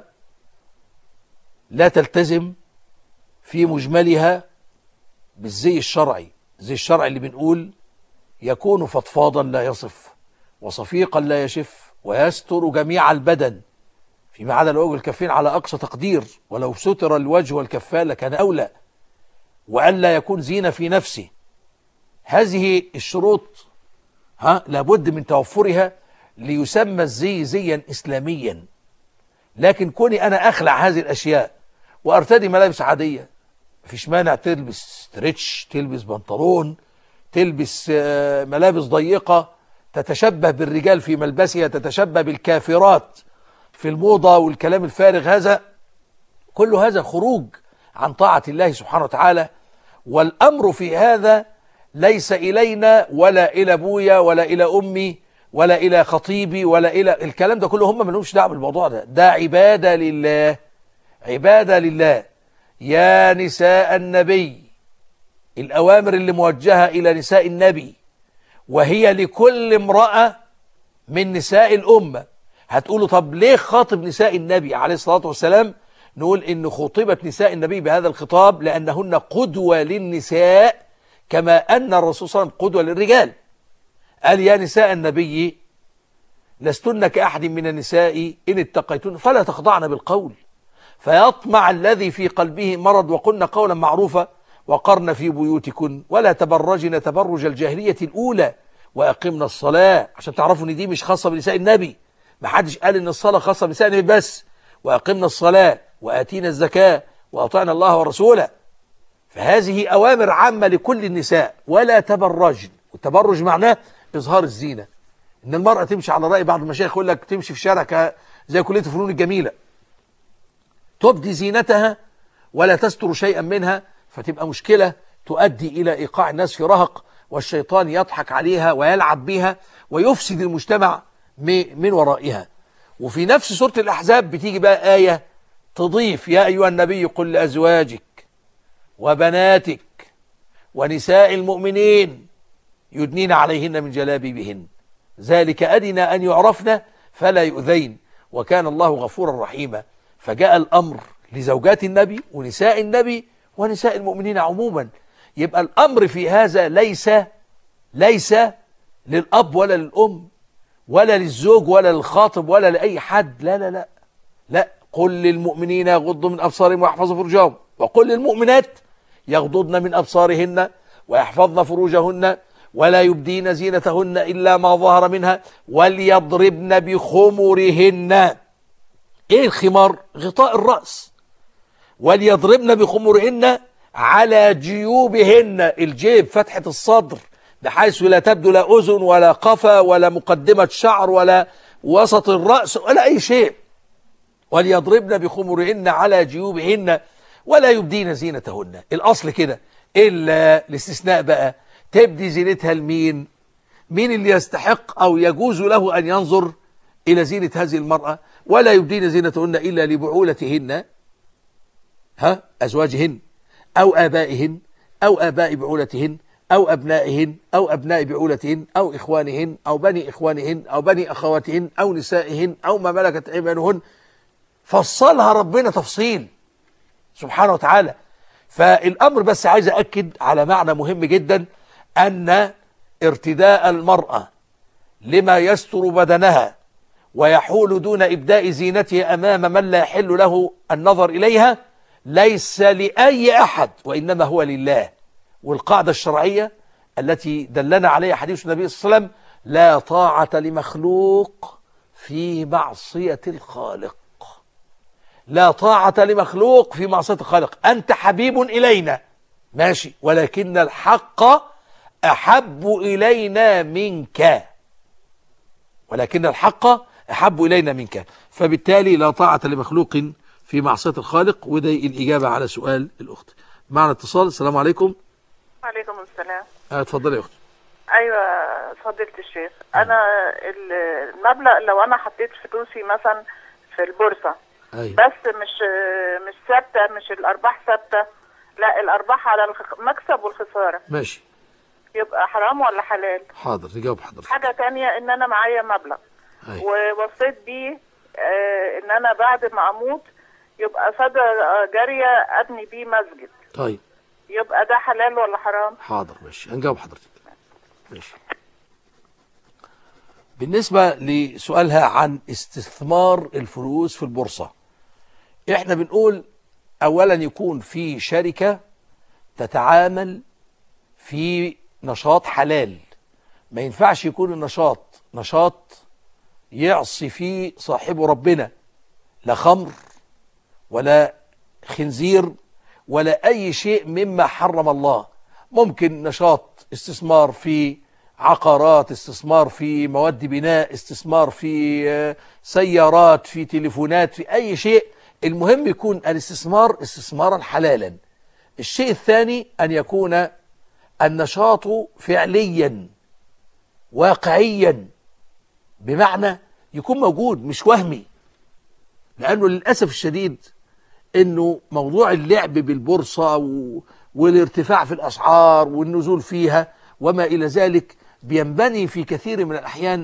لا تلتزم في مجملها بالزي الشرعي الزي الشرعي اللي بنقول يكون فضفاضا لا يصف وصفيقا لا يشف ويستر جميع البدن فيما عدا الوجه والكفين على أقصى تقدير ولو ستر الوجه والكفان لكان أولى وألا يكون زينة في نفسه هذه الشروط ها لابد من توفرها ليسمى الزي زيا إسلاميا لكن كوني أنا أخلع هذه الأشياء وأرتدي ملابس عادية مفيش مانع تلبس ستريتش تلبس بنطلون تلبس آه، ملابس ضيقة تتشبه بالرجال في ملبسها تتشبه بالكافرات في الموضة والكلام الفارغ هذا كل هذا خروج عن طاعة الله سبحانه وتعالى والأمر في هذا ليس إلينا ولا إلى أبويا ولا إلى أمي ولا إلى خطيبي ولا إلى الكلام ده كله هم ملهمش دعوه بالموضوع ده ده عبادة لله عبادة لله يا نساء النبي الأوامر اللي موجهة إلى نساء النبي وهي لكل امرأة من نساء الأمة هتقولوا طب ليه خاطب نساء النبي عليه الصلاة والسلام نقول إن خطبت نساء النبي بهذا الخطاب لأنهن قدوة للنساء كما أن الرسول صلى الله عليه وسلم قدوة للرجال قال يا نساء النبي لستن كأحد من النساء إن اتقيتن فلا تخضعن بالقول فيطمع الذي في قلبه مرض وقلن قولا معروفا وقرن في بيوتكن ولا تبرجن تبرج الجاهلية الأولى وأقمنا الصلاة عشان تعرفوا ان دي مش خاصة بنساء النبي ما حدش قال ان الصلاة خاصة بنساء النبي بس وأقمنا الصلاة وآتينا الزكاة وأطعنا الله ورسوله فهذه أوامر عامة لكل النساء ولا تبرجن والتبرج معناه إظهار الزينة إن المرأة تمشي على رأي بعض المشايخ يقول لك تمشي في شارع ك- زي كلية الفنون الجميلة تبدي زينتها ولا تستر شيئا منها فتبقى مشكلة تؤدي إلى إيقاع الناس في رهق والشيطان يضحك عليها ويلعب بها ويفسد المجتمع م- من ورائها وفي نفس سورة الأحزاب بتيجي بقى آية تضيف يا أيها النبي قل لأزواجك وبناتك ونساء المؤمنين يدنين عليهن من جلابيبهن ذلك أدنى أن يعرفن فلا يؤذين وكان الله غفورا رحيما فجاء الأمر لزوجات النبي ونساء النبي ونساء المؤمنين عموما يبقى الأمر في هذا ليس ليس للأب ولا للأم ولا للزوج ولا للخاطب ولا لأي حد لا لا لا لا قل للمؤمنين يغضوا من أبصارهم ويحفظوا فروجهم وقل للمؤمنات يغضضن من أبصارهن ويحفظن فروجهن ولا يبدين زينتهن إلا ما ظهر منها وليضربن بخمرهن إيه الخمار غطاء الرأس وليضربن بخمرهن على جيوبهن الجيب فتحة الصدر بحيث لا تبدو لا أذن ولا قفا ولا مقدمة شعر ولا وسط الرأس ولا أي شيء وليضربن بخمرهن على جيوبهن ولا يبدين زينتهن الأصل كده إلا الاستثناء بقى تبدي زينتها لمين مين اللي يستحق أو يجوز له أن ينظر إلى زينة هذه المرأة ولا يبدين زينتهن إلا لبعولتهن ها أزواجهن أو آبائهن أو آباء بعولتهن أو أبنائهن أو أبناء بعولتهن أو إخوانهن أو بني إخوانهن أو بني أخواتهن أو نسائهن أو ما ملكت أيمانهن فصلها ربنا تفصيل سبحانه وتعالى فالأمر بس عايز أكد على معنى مهم جدا أن ارتداء المرأة لما يستر بدنها ويحول دون إبداء زينتها أمام من لا يحل له النظر إليها ليس لأي أحد وإنما هو لله والقاعدة الشرعية التي دلنا عليها حديث النبي صلى الله عليه وسلم لا طاعة لمخلوق في معصية الخالق لا طاعة لمخلوق في معصية الخالق أنت حبيب إلينا ماشي ولكن الحق أحب إلينا منك ولكن الحق أحب إلينا منك فبالتالي لا طاعة لمخلوق في معصية الخالق وده الإجابة على سؤال الأخت معنا اتصال السلام عليكم وعليكم السلام آه، اتفضلي يا أخت ايوه فضيله الشيخ انا المبلغ لو انا حطيت فلوسي مثلا في البورصه أيوة. بس مش مش ثابته مش الارباح ثابته لا الارباح على المكسب والخساره ماشي يبقى حرام ولا حلال حاضر نجاوب حضرتك حاجه تانية ان انا معايا مبلغ أيوة. ووصيت بيه آه، ان انا بعد ما اموت يبقى صدقه جاريه ابني بيه مسجد طيب يبقى ده حلال ولا حرام حاضر ماشي هنجاوب حضرتك ماشي بالنسبة لسؤالها عن استثمار الفلوس في البورصة احنا بنقول اولا يكون في شركة تتعامل في نشاط حلال ما ينفعش يكون النشاط نشاط يعصي فيه صاحبه ربنا لا خمر ولا خنزير ولا أي شيء مما حرم الله ممكن نشاط استثمار في عقارات استثمار في مواد بناء استثمار في آه، سيارات في تليفونات في أي شيء المهم يكون الاستثمار استثمارا حلالا الشيء الثاني أن يكون النشاط فعليا واقعيا بمعنى يكون موجود مش وهمي لأنه للأسف الشديد انه موضوع اللعب بالبورصة و... والارتفاع في الأسعار والنزول فيها وما إلى ذلك بينبني في كثير من الأحيان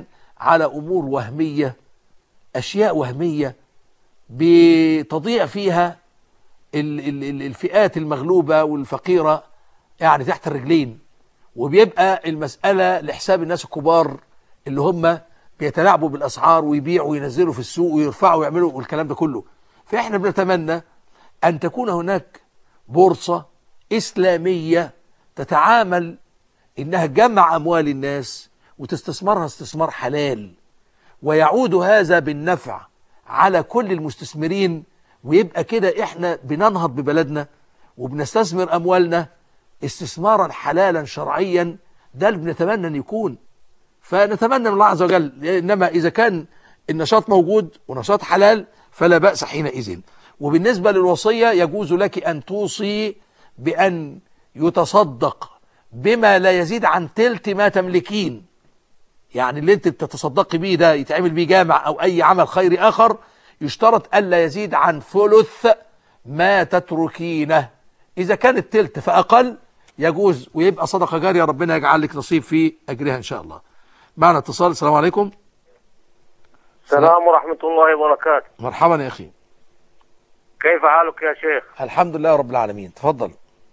على أمور وهمية أشياء وهمية بتضيع فيها ال- ال- ال- الفئات المغلوبة والفقيرة يعني تحت الرجلين وبيبقى المسألة لحساب الناس الكبار اللي هم بيتلاعبوا بالأسعار ويبيعوا وينزلوا في السوق ويرفعوا ويعملوا والكلام ده كله فإحنا بنتمنى أن تكون هناك بورصة إسلامية تتعامل إنها تجمع أموال الناس وتستثمرها استثمار حلال ويعود هذا بالنفع على كل المستثمرين ويبقى كده احنا بننهض ببلدنا وبنستثمر اموالنا استثمارا حلالا شرعيا ده اللي بنتمنى ان يكون فنتمنى من الله عز وجل انما اذا كان النشاط موجود ونشاط حلال فلا باس حينئذ وبالنسبه للوصيه يجوز لك ان توصي بان يتصدق بما لا يزيد عن تلت ما تملكين يعني اللي انت بتتصدقي بيه ده يتعمل بيه جامع او اي عمل خيري اخر يشترط الا يزيد عن ثلث ما تتركينه اذا كان التلت فاقل يجوز ويبقى صدقه جاريه ربنا يجعل لك نصيب في اجرها ان شاء الله معنا اتصال السلام عليكم السلام ورحمة الله وبركاته مرحبا يا اخي كيف حالك يا شيخ الحمد لله رب العالمين تفضل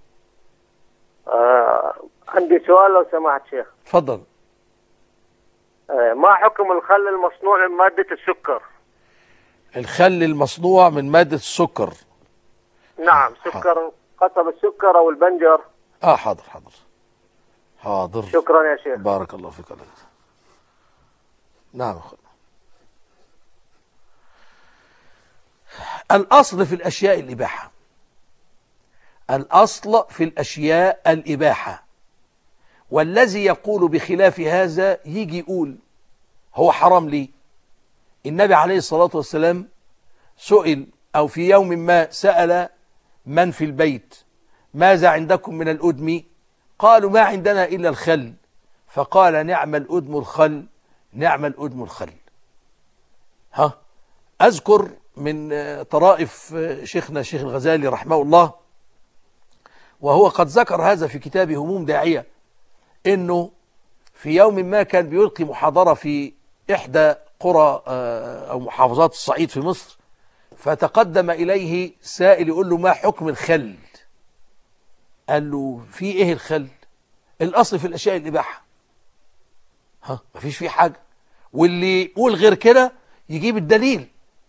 آه عندي سؤال لو سمحت شيخ تفضل آه ما حكم الخل المصنوع من مادة السكر الخل المصنوع من ماده السكر نعم سكر قصب السكر أو البنجر اه حاضر حاضر حاضر شكرا يا شيخ بارك الله فيك الله يجزاك. نعم يا أخوي. الأصل في الأشياء الإباحة الأصل في الأشياء الإباحة والذي يقول بخلاف هذا يجي يقول هو حرام ليه النبي عليه الصلاة والسلام سئل أو في يوم ما سأل من في البيت ماذا عندكم من الأدم قالوا ما عندنا إلا الخل فقال نعم الأدم الخل نعم الأدم الخل ها أذكر من آه، طرائف آه، شيخنا الشيخ الغزالي رحمه الله وهو قد ذكر هذا في كتاب هموم داعية انه في يوم ما كان بيلقي محاضرة في احدى قرى آه، او محافظات الصعيد في مصر فتقدم اليه سائل يقول له ما حكم الخل قال له في ايه الخل الاصل في الاشياء الاباحه ها مفيش فيه حاجه واللي يقول غير كده يجيب الدليل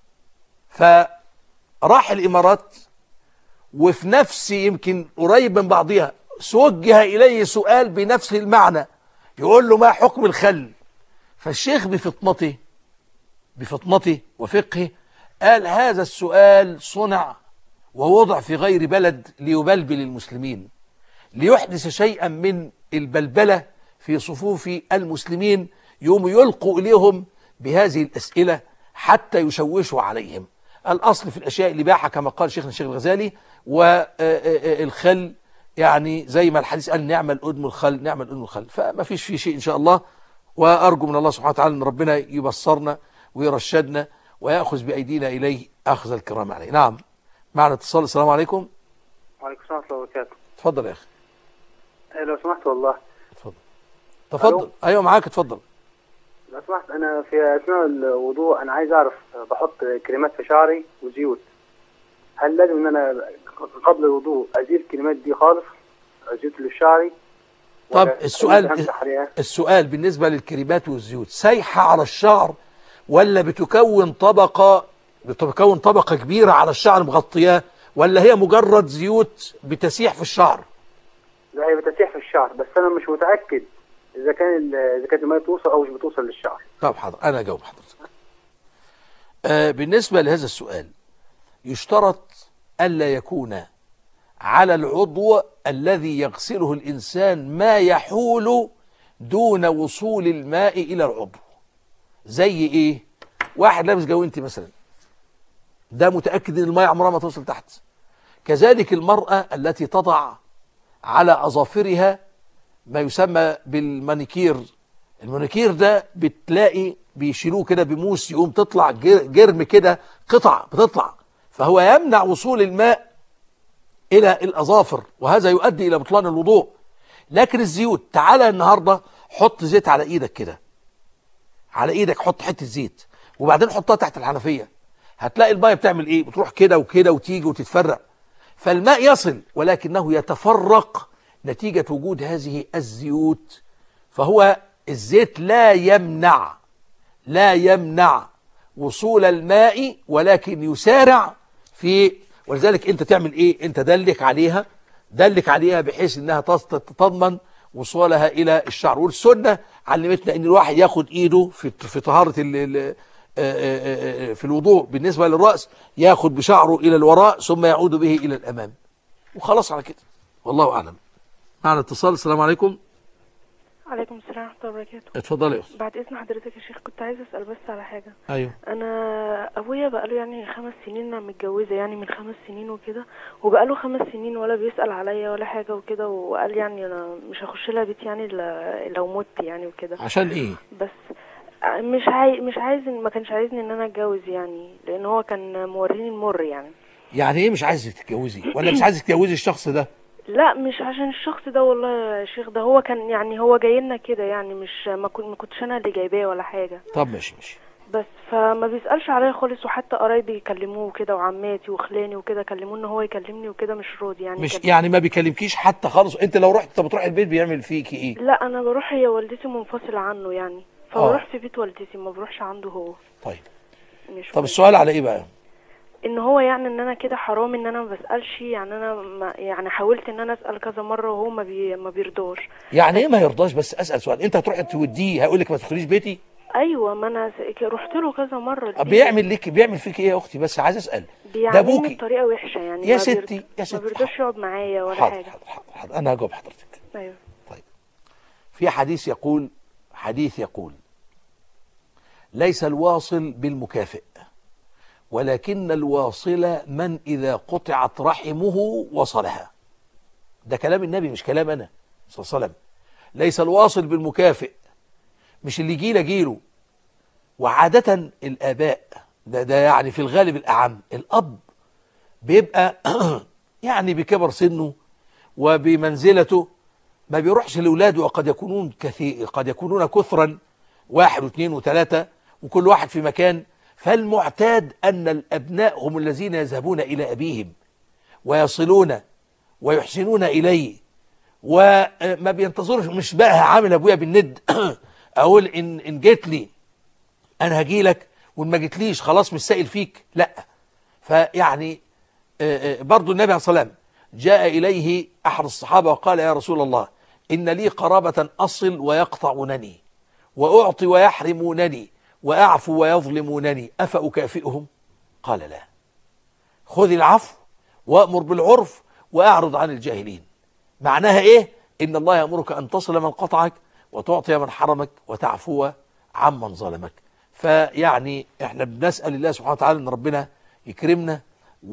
فراح الامارات وفي نفس يمكن قريب من بعضها توجه اليه سؤال بنفس المعنى يقول له ما حكم الخل فالشيخ بفطنته بفطنته وفقهه قال هذا السؤال صنع ووضع في غير بلد ليبلبل المسلمين ليحدث شيئا من البلبلة في صفوف المسلمين يوم يلقوا إليهم بهذه الأسئلة حتى يشوشوا عليهم الأصل في الأشياء الإباحة كما قال شيخنا الشيخ الغزالي والخل يعني زي ما الحديث قال نعم الأدم الخل نعم الأدم الخل فما فيش فيه شيء إن شاء الله وأرجو من الله سبحانه وتعالى أن ربنا يبصرنا ويرشدنا ويأخذ بأيدينا إليه أخذ الكرام عليه نعم معنا اتصال السلام عليكم وعليكم السلام ورحمة الله وبركاته تفضل يا أخي إيه، لو سمحت والله تفضل أيوة معاك اتفضل لو سمحت أنا في أثناء الوضوء أنا عايز أعرف بحط كريمات في شعري وزيوت هل لازم إن أنا قبل الوضوء أزيل الكريمات دي خالص الزيوت اللي في شعري طب ولا السؤال أمسح عليها؟ السؤال بالنسبة للكريمات والزيوت سايحة على الشعر ولا بتكون طبقة بتكون طبقة كبيرة على الشعر مغطياه ولا هي مجرد زيوت بتسيح في الشعر لا هي بتسيح في الشعر بس أنا مش متأكد إذا كان ال- إذا كانت المية توصل أو مش بتوصل للشعر طب حاضر أنا أجاوب حضرتك آه بالنسبة لهذا السؤال يشترط ألا يكون على العضو الذي يغسله الإنسان ما يحول دون وصول الماء إلى العضو زي إيه واحد لابس جوانتي مثلا ده متأكد أن الماء عمرها ما توصل تحت كذلك المرأة التي تضع على أظافرها ما يسمى بالمانيكير المانيكير ده بتلاقي بيشيلوه كده بموس يقوم تطلع جر- جرم كده قطع بتطلع فهو يمنع وصول الماء إلى الأظافر وهذا يؤدي إلى بطلان الوضوء لكن الزيوت تعالى النهاردة حط زيت على إيدك كده على ايدك حط حته زيت وبعدين حطها تحت الحنفيه هتلاقي الميه بتعمل ايه بتروح كده وكده وتيجي وتتفرق فالماء يصل ولكنه يتفرق نتيجه وجود هذه الزيوت فهو الزيت لا يمنع لا يمنع وصول الماء ولكن يسارع في ولذلك انت تعمل ايه انت دلك عليها دلك عليها بحيث انها تص- تضمن وصولها الى الشعر والسنه علمتنا ان الواحد ياخد ايده في في طهاره ال- ال- آه، آه، آه، في الوضوء بالنسبه للراس ياخد بشعره الى الوراء ثم يعود به الى الامام وخلاص على كده والله اعلم معنا اتصال السلام عليكم عليكم السلام ورحمة الله وبركاته اتفضلي يا أختي. بعد إذن حضرتك يا شيخ كنت عايزة أسأل بس على حاجة ايوه أنا أبويا بقاله يعني خمس سنين أنا متجوزة يعني من خمس سنين وكده وبقاله خمس سنين ولا بيسأل عليا ولا حاجة وكده وقال يعني أنا مش هخش لها بيت يعني ل- لو مت يعني وكده عشان ايه بس مش عاي... مش عايز ما كانش عايزني ان انا اتجوز يعني لان هو كان موريني المر يعني يعني ايه مش عايزك تتجوزي ولا مش عايزك تتجوزي الشخص ده لا مش عشان الشخص ده والله يا شيخ ده هو كان يعني هو جاي لنا كده يعني مش ما, كنت ما كنتش انا اللي جايباه ولا حاجه طب ماشي ماشي بس فما بيسالش عليا خالص وحتى قرايبي يكلموه كده وعماتي وخلاني وكده كلموه ان هو يكلمني وكده مش راضي يعني مش كان- يعني ما بيكلمكيش حتى خالص انت لو رحت طب بتروح البيت بيعمل فيكي ايه لا انا بروح هي والدتي منفصله عنه يعني فبروح في بيت والدتي ما بروحش عنده هو طيب مش طب السؤال على ايه بقى ان هو يعني ان انا كده حرام ان انا ما بسالش يعني انا ما يعني حاولت ان انا اسال كذا مره وهو ما بي ما بيرضاش يعني ايه ما يرضاش بس اسال سؤال انت هتروح توديه هيقول لك ما تدخليش بيتي ايوه ما انا س- رحت له كذا مره البيت. بيعمل لك بيعمل فيك ايه يا اختي بس عايز اسال ده بيعاملني ابوكي بطريقه وحشه يعني يا ما ستي، بيرض- يا ستي، ما بيرضاش يقعد معايا ولا حاضر، حاجه حاضر انا هجاوب حضرتك ايوه في حديث يقول حديث يقول ليس الواصل بالمكافئ ولكن الواصل من إذا قطعت رحمه وصلها ده كلام النبي مش كلام أنا صلى الله عليه وسلم ليس الواصل بالمكافئ مش اللي جيله جيله وعادة الآباء ده, ده يعني في الغالب الأعم الأب بيبقى يعني بكبر سنه وبمنزلته ما بيروحش لأولاده وقد يكونون كثير قد يكونون كثرا واحد واثنين وثلاثة وكل واحد في مكان فالمعتاد أن الأبناء هم الذين يذهبون إلى أبيهم ويصلون ويحسنون إليه وما بينتظرش مش بقى عامل أبويا بالند أقول إن, إن جيت لي أنا هجي لك وإن ما جيتليش خلاص مش سائل فيك لا فيعني آه، آه، برضو النبي عليه الصلاة والسلام جاء إليه أحد الصحابة وقال يا رسول الله إن لي قرابة أصل ويقطعونني وأعطي ويحرمونني وأعفو ويظلمونني أفأكافئهم قال لا خذ العفو وأمر بالعرف وأعرض عن الجاهلين معناها إيه إن الله يأمرك أن تصل من قطعك وتعطي من حرمك وتعفو عمن ظلمك فيعني احنا بنسأل الله سبحانه وتعالى ان ربنا يكرمنا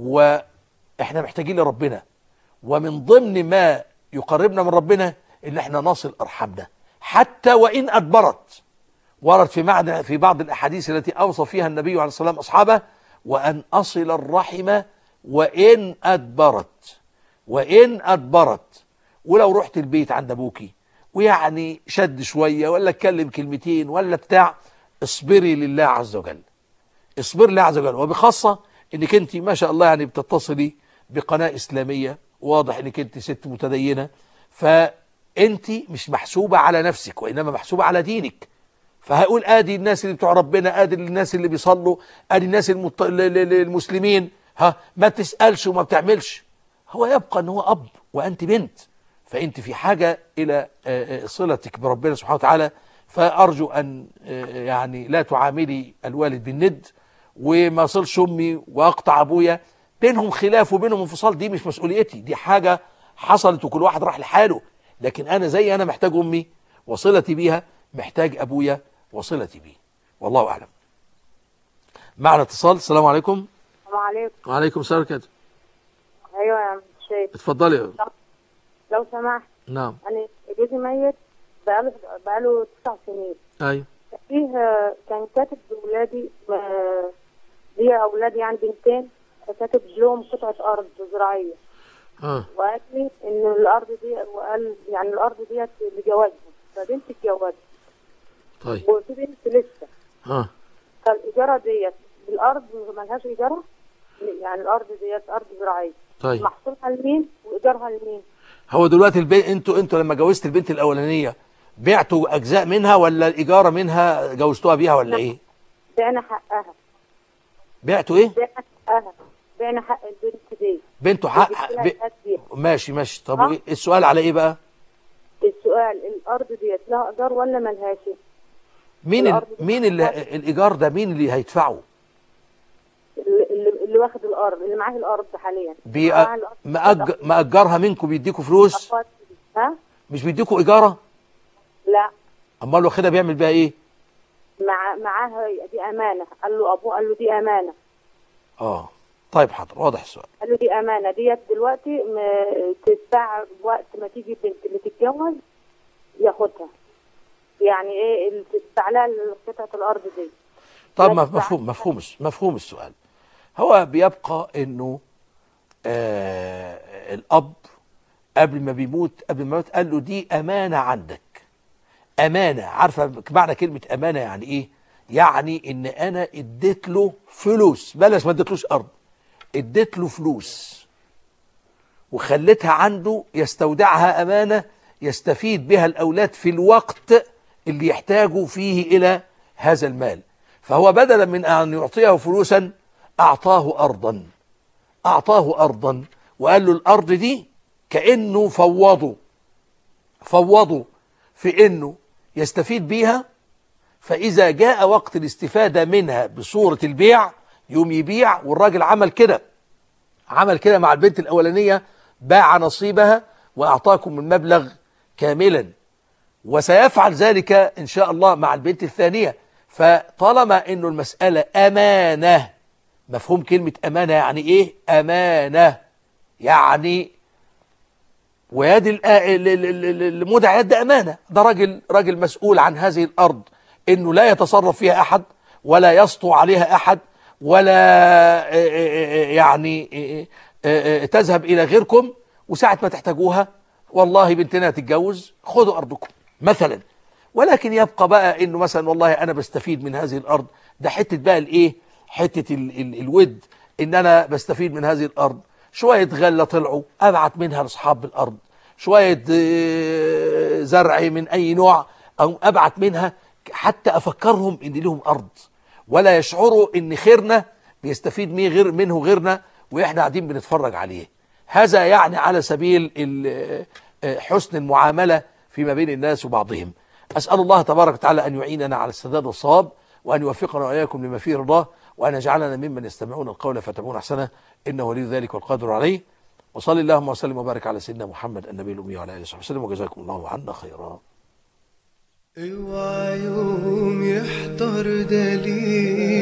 واحنا محتاجين لربنا ومن ضمن ما يقربنا من ربنا ان احنا نصل ارحامنا حتى وان ادبرت ورد في معنى في بعض الاحاديث التي اوصى فيها النبي عليه الصلاه والسلام اصحابه وان اصل الرحم وان ادبرت وان ادبرت ولو رحت البيت عند ابوكي ويعني شد شويه ولا اتكلم كلمتين ولا بتاع اصبري لله عز وجل اصبر لله عز وجل وبخاصه انك انت ما شاء الله يعني بتتصلي بقناه اسلاميه واضح انك انت ست متدينه فانت مش محسوبه على نفسك وانما محسوبه على دينك فهقول ادي الناس اللي بتوع ربنا ادي الناس اللي بيصلوا ادي الناس المت... ال- ال- ال- المسلمين ها ما تسالش وما بتعملش هو يبقى ان هو اب وانت بنت فانت في حاجه الى آه، آه، صلتك بربنا سبحانه وتعالى فارجو ان آه، يعني لا تعاملي الوالد بالند وما اصلش امي واقطع ابويا بينهم خلاف وبينهم انفصال دي مش مسؤوليتي دي حاجه حصلت وكل واحد راح لحاله لكن انا زي انا محتاج امي وصلتي بيها محتاج ابويا وصلتي بيه والله اعلم معنا اتصال السلام عليكم السلام عليكم وعليكم السلام ورحمه الله ايوه يا عم الشيخ اتفضلي يا لو سمحت نعم انا جوزي ميت بقاله بقاله تسع سنين ايوه فيه كان كاتب بولادي آه، ليا اولاد يعني بنتين فكاتب لهم قطعه ارض زراعيه اه وقال لي ان الارض دي وقال يعني الارض ديت لجوازهم فبنتي اتجوزت طيب وفي بنت لسه ها فالايجاره ديت الارض ملهاش ايجاره يعني الارض ديت ارض زراعيه طيب. محصولها لمين وايجارها لمين هو دلوقتي البنت انتوا انتوا لما جوزت البنت الاولانيه بعتوا اجزاء منها ولا الاجاره منها جوزتوها بيها ولا ايه بعنا حقها بعتوا ايه بعنا حقها بعنا حق البنت دي بنته حق وجبت لها ب... الأرض ديت. ماشي ماشي طب ها؟ وإيه؟ السؤال على ايه بقى السؤال الارض ديت لها ايجار ولا ملهاش مين ال... الأرض دي مين اللي الايجار ده مين اللي هيدفعه اللي, اللي- اللي واخد الارض اللي معاه الارض حاليا بي... معاه الأرض. مأج... مأجرها منكم بيديكوا فلوس أخوات- ها مش بيديكوا ايجاره لا امال واخدها بيعمل بيها ايه مع معاها دي امانه قال له ابوه قال له دي امانه اه طيب حاضر واضح السؤال قال له دي امانه ديت دلوقتي م- تدفع وقت ما تيجي البنت اللي تتجوز ياخدها يعني ايه اللي تدفع لها قطعه الارض دي طب ما مفهوم مفهوم مفهوم السؤال هو بيبقى انه آه الاب قبل ما بيموت قبل ما يموت قال له دي امانه عندك امانه عارفه معنى كلمه امانه يعني ايه يعني ان انا اديت له فلوس بلاش ما اديتلوش ارض اديت له فلوس وخليتها عنده يستودعها امانه يستفيد بها الاولاد في الوقت اللي يحتاجوا فيه الى هذا المال فهو بدلا من ان يعطيه فلوسا اعطاه ارضا اعطاه ارضا وقال له الارض دي كانه فوضه فوضه في انه يستفيد بيها فاذا جاء وقت الاستفاده منها بصوره البيع يوم يبيع والراجل عمل كده عمل كده مع البنت الاولانيه باع نصيبها واعطاكم المبلغ كاملا وسيفعل ذلك ان شاء الله مع البنت الثانيه فطالما انه المساله امانه مفهوم كلمه امانه يعني ايه امانه يعني ويد ال- ال- ال- ال- المودع يد امانه ده راجل راجل مسؤول عن هذه الارض انه لا يتصرف فيها احد ولا يسطو عليها احد ولا آه، آه، آه، يعني آه، آه، آه، تذهب الى غيركم وساعه ما تحتاجوها والله بنتنا تتجوز خدوا ارضكم مثلا ولكن يبقى بقى انه مثلا والله انا بستفيد من هذه الارض ده حته بقى الايه حته ال ال الود ان انا بستفيد من هذه الارض شويه غله طلعوا ابعت منها لاصحاب الارض شويه آه، زرع من اي نوع او ابعت منها حتى افكرهم ان لهم ارض ولا يشعروا ان خيرنا بيستفيد ميه غير منه غيرنا واحنا قاعدين بنتفرج عليه هذا يعني على سبيل ال- آه، حسن المعامله فيما بين الناس وبعضهم اسال الله تبارك وتعالى ان يعيننا على السداد والصواب وان يوفقنا واياكم لما فيه رضاه وان يجعلنا ممن يستمعون القول فيتبعون احسنه انه ولي ذلك والقادر عليه وصلي اللهم وسلم وبارك على سيدنا محمد النبي الامي وعلى اله وصحبه وسلم وجزاكم الله عنا خيرا اوعى يوم يحضر دليل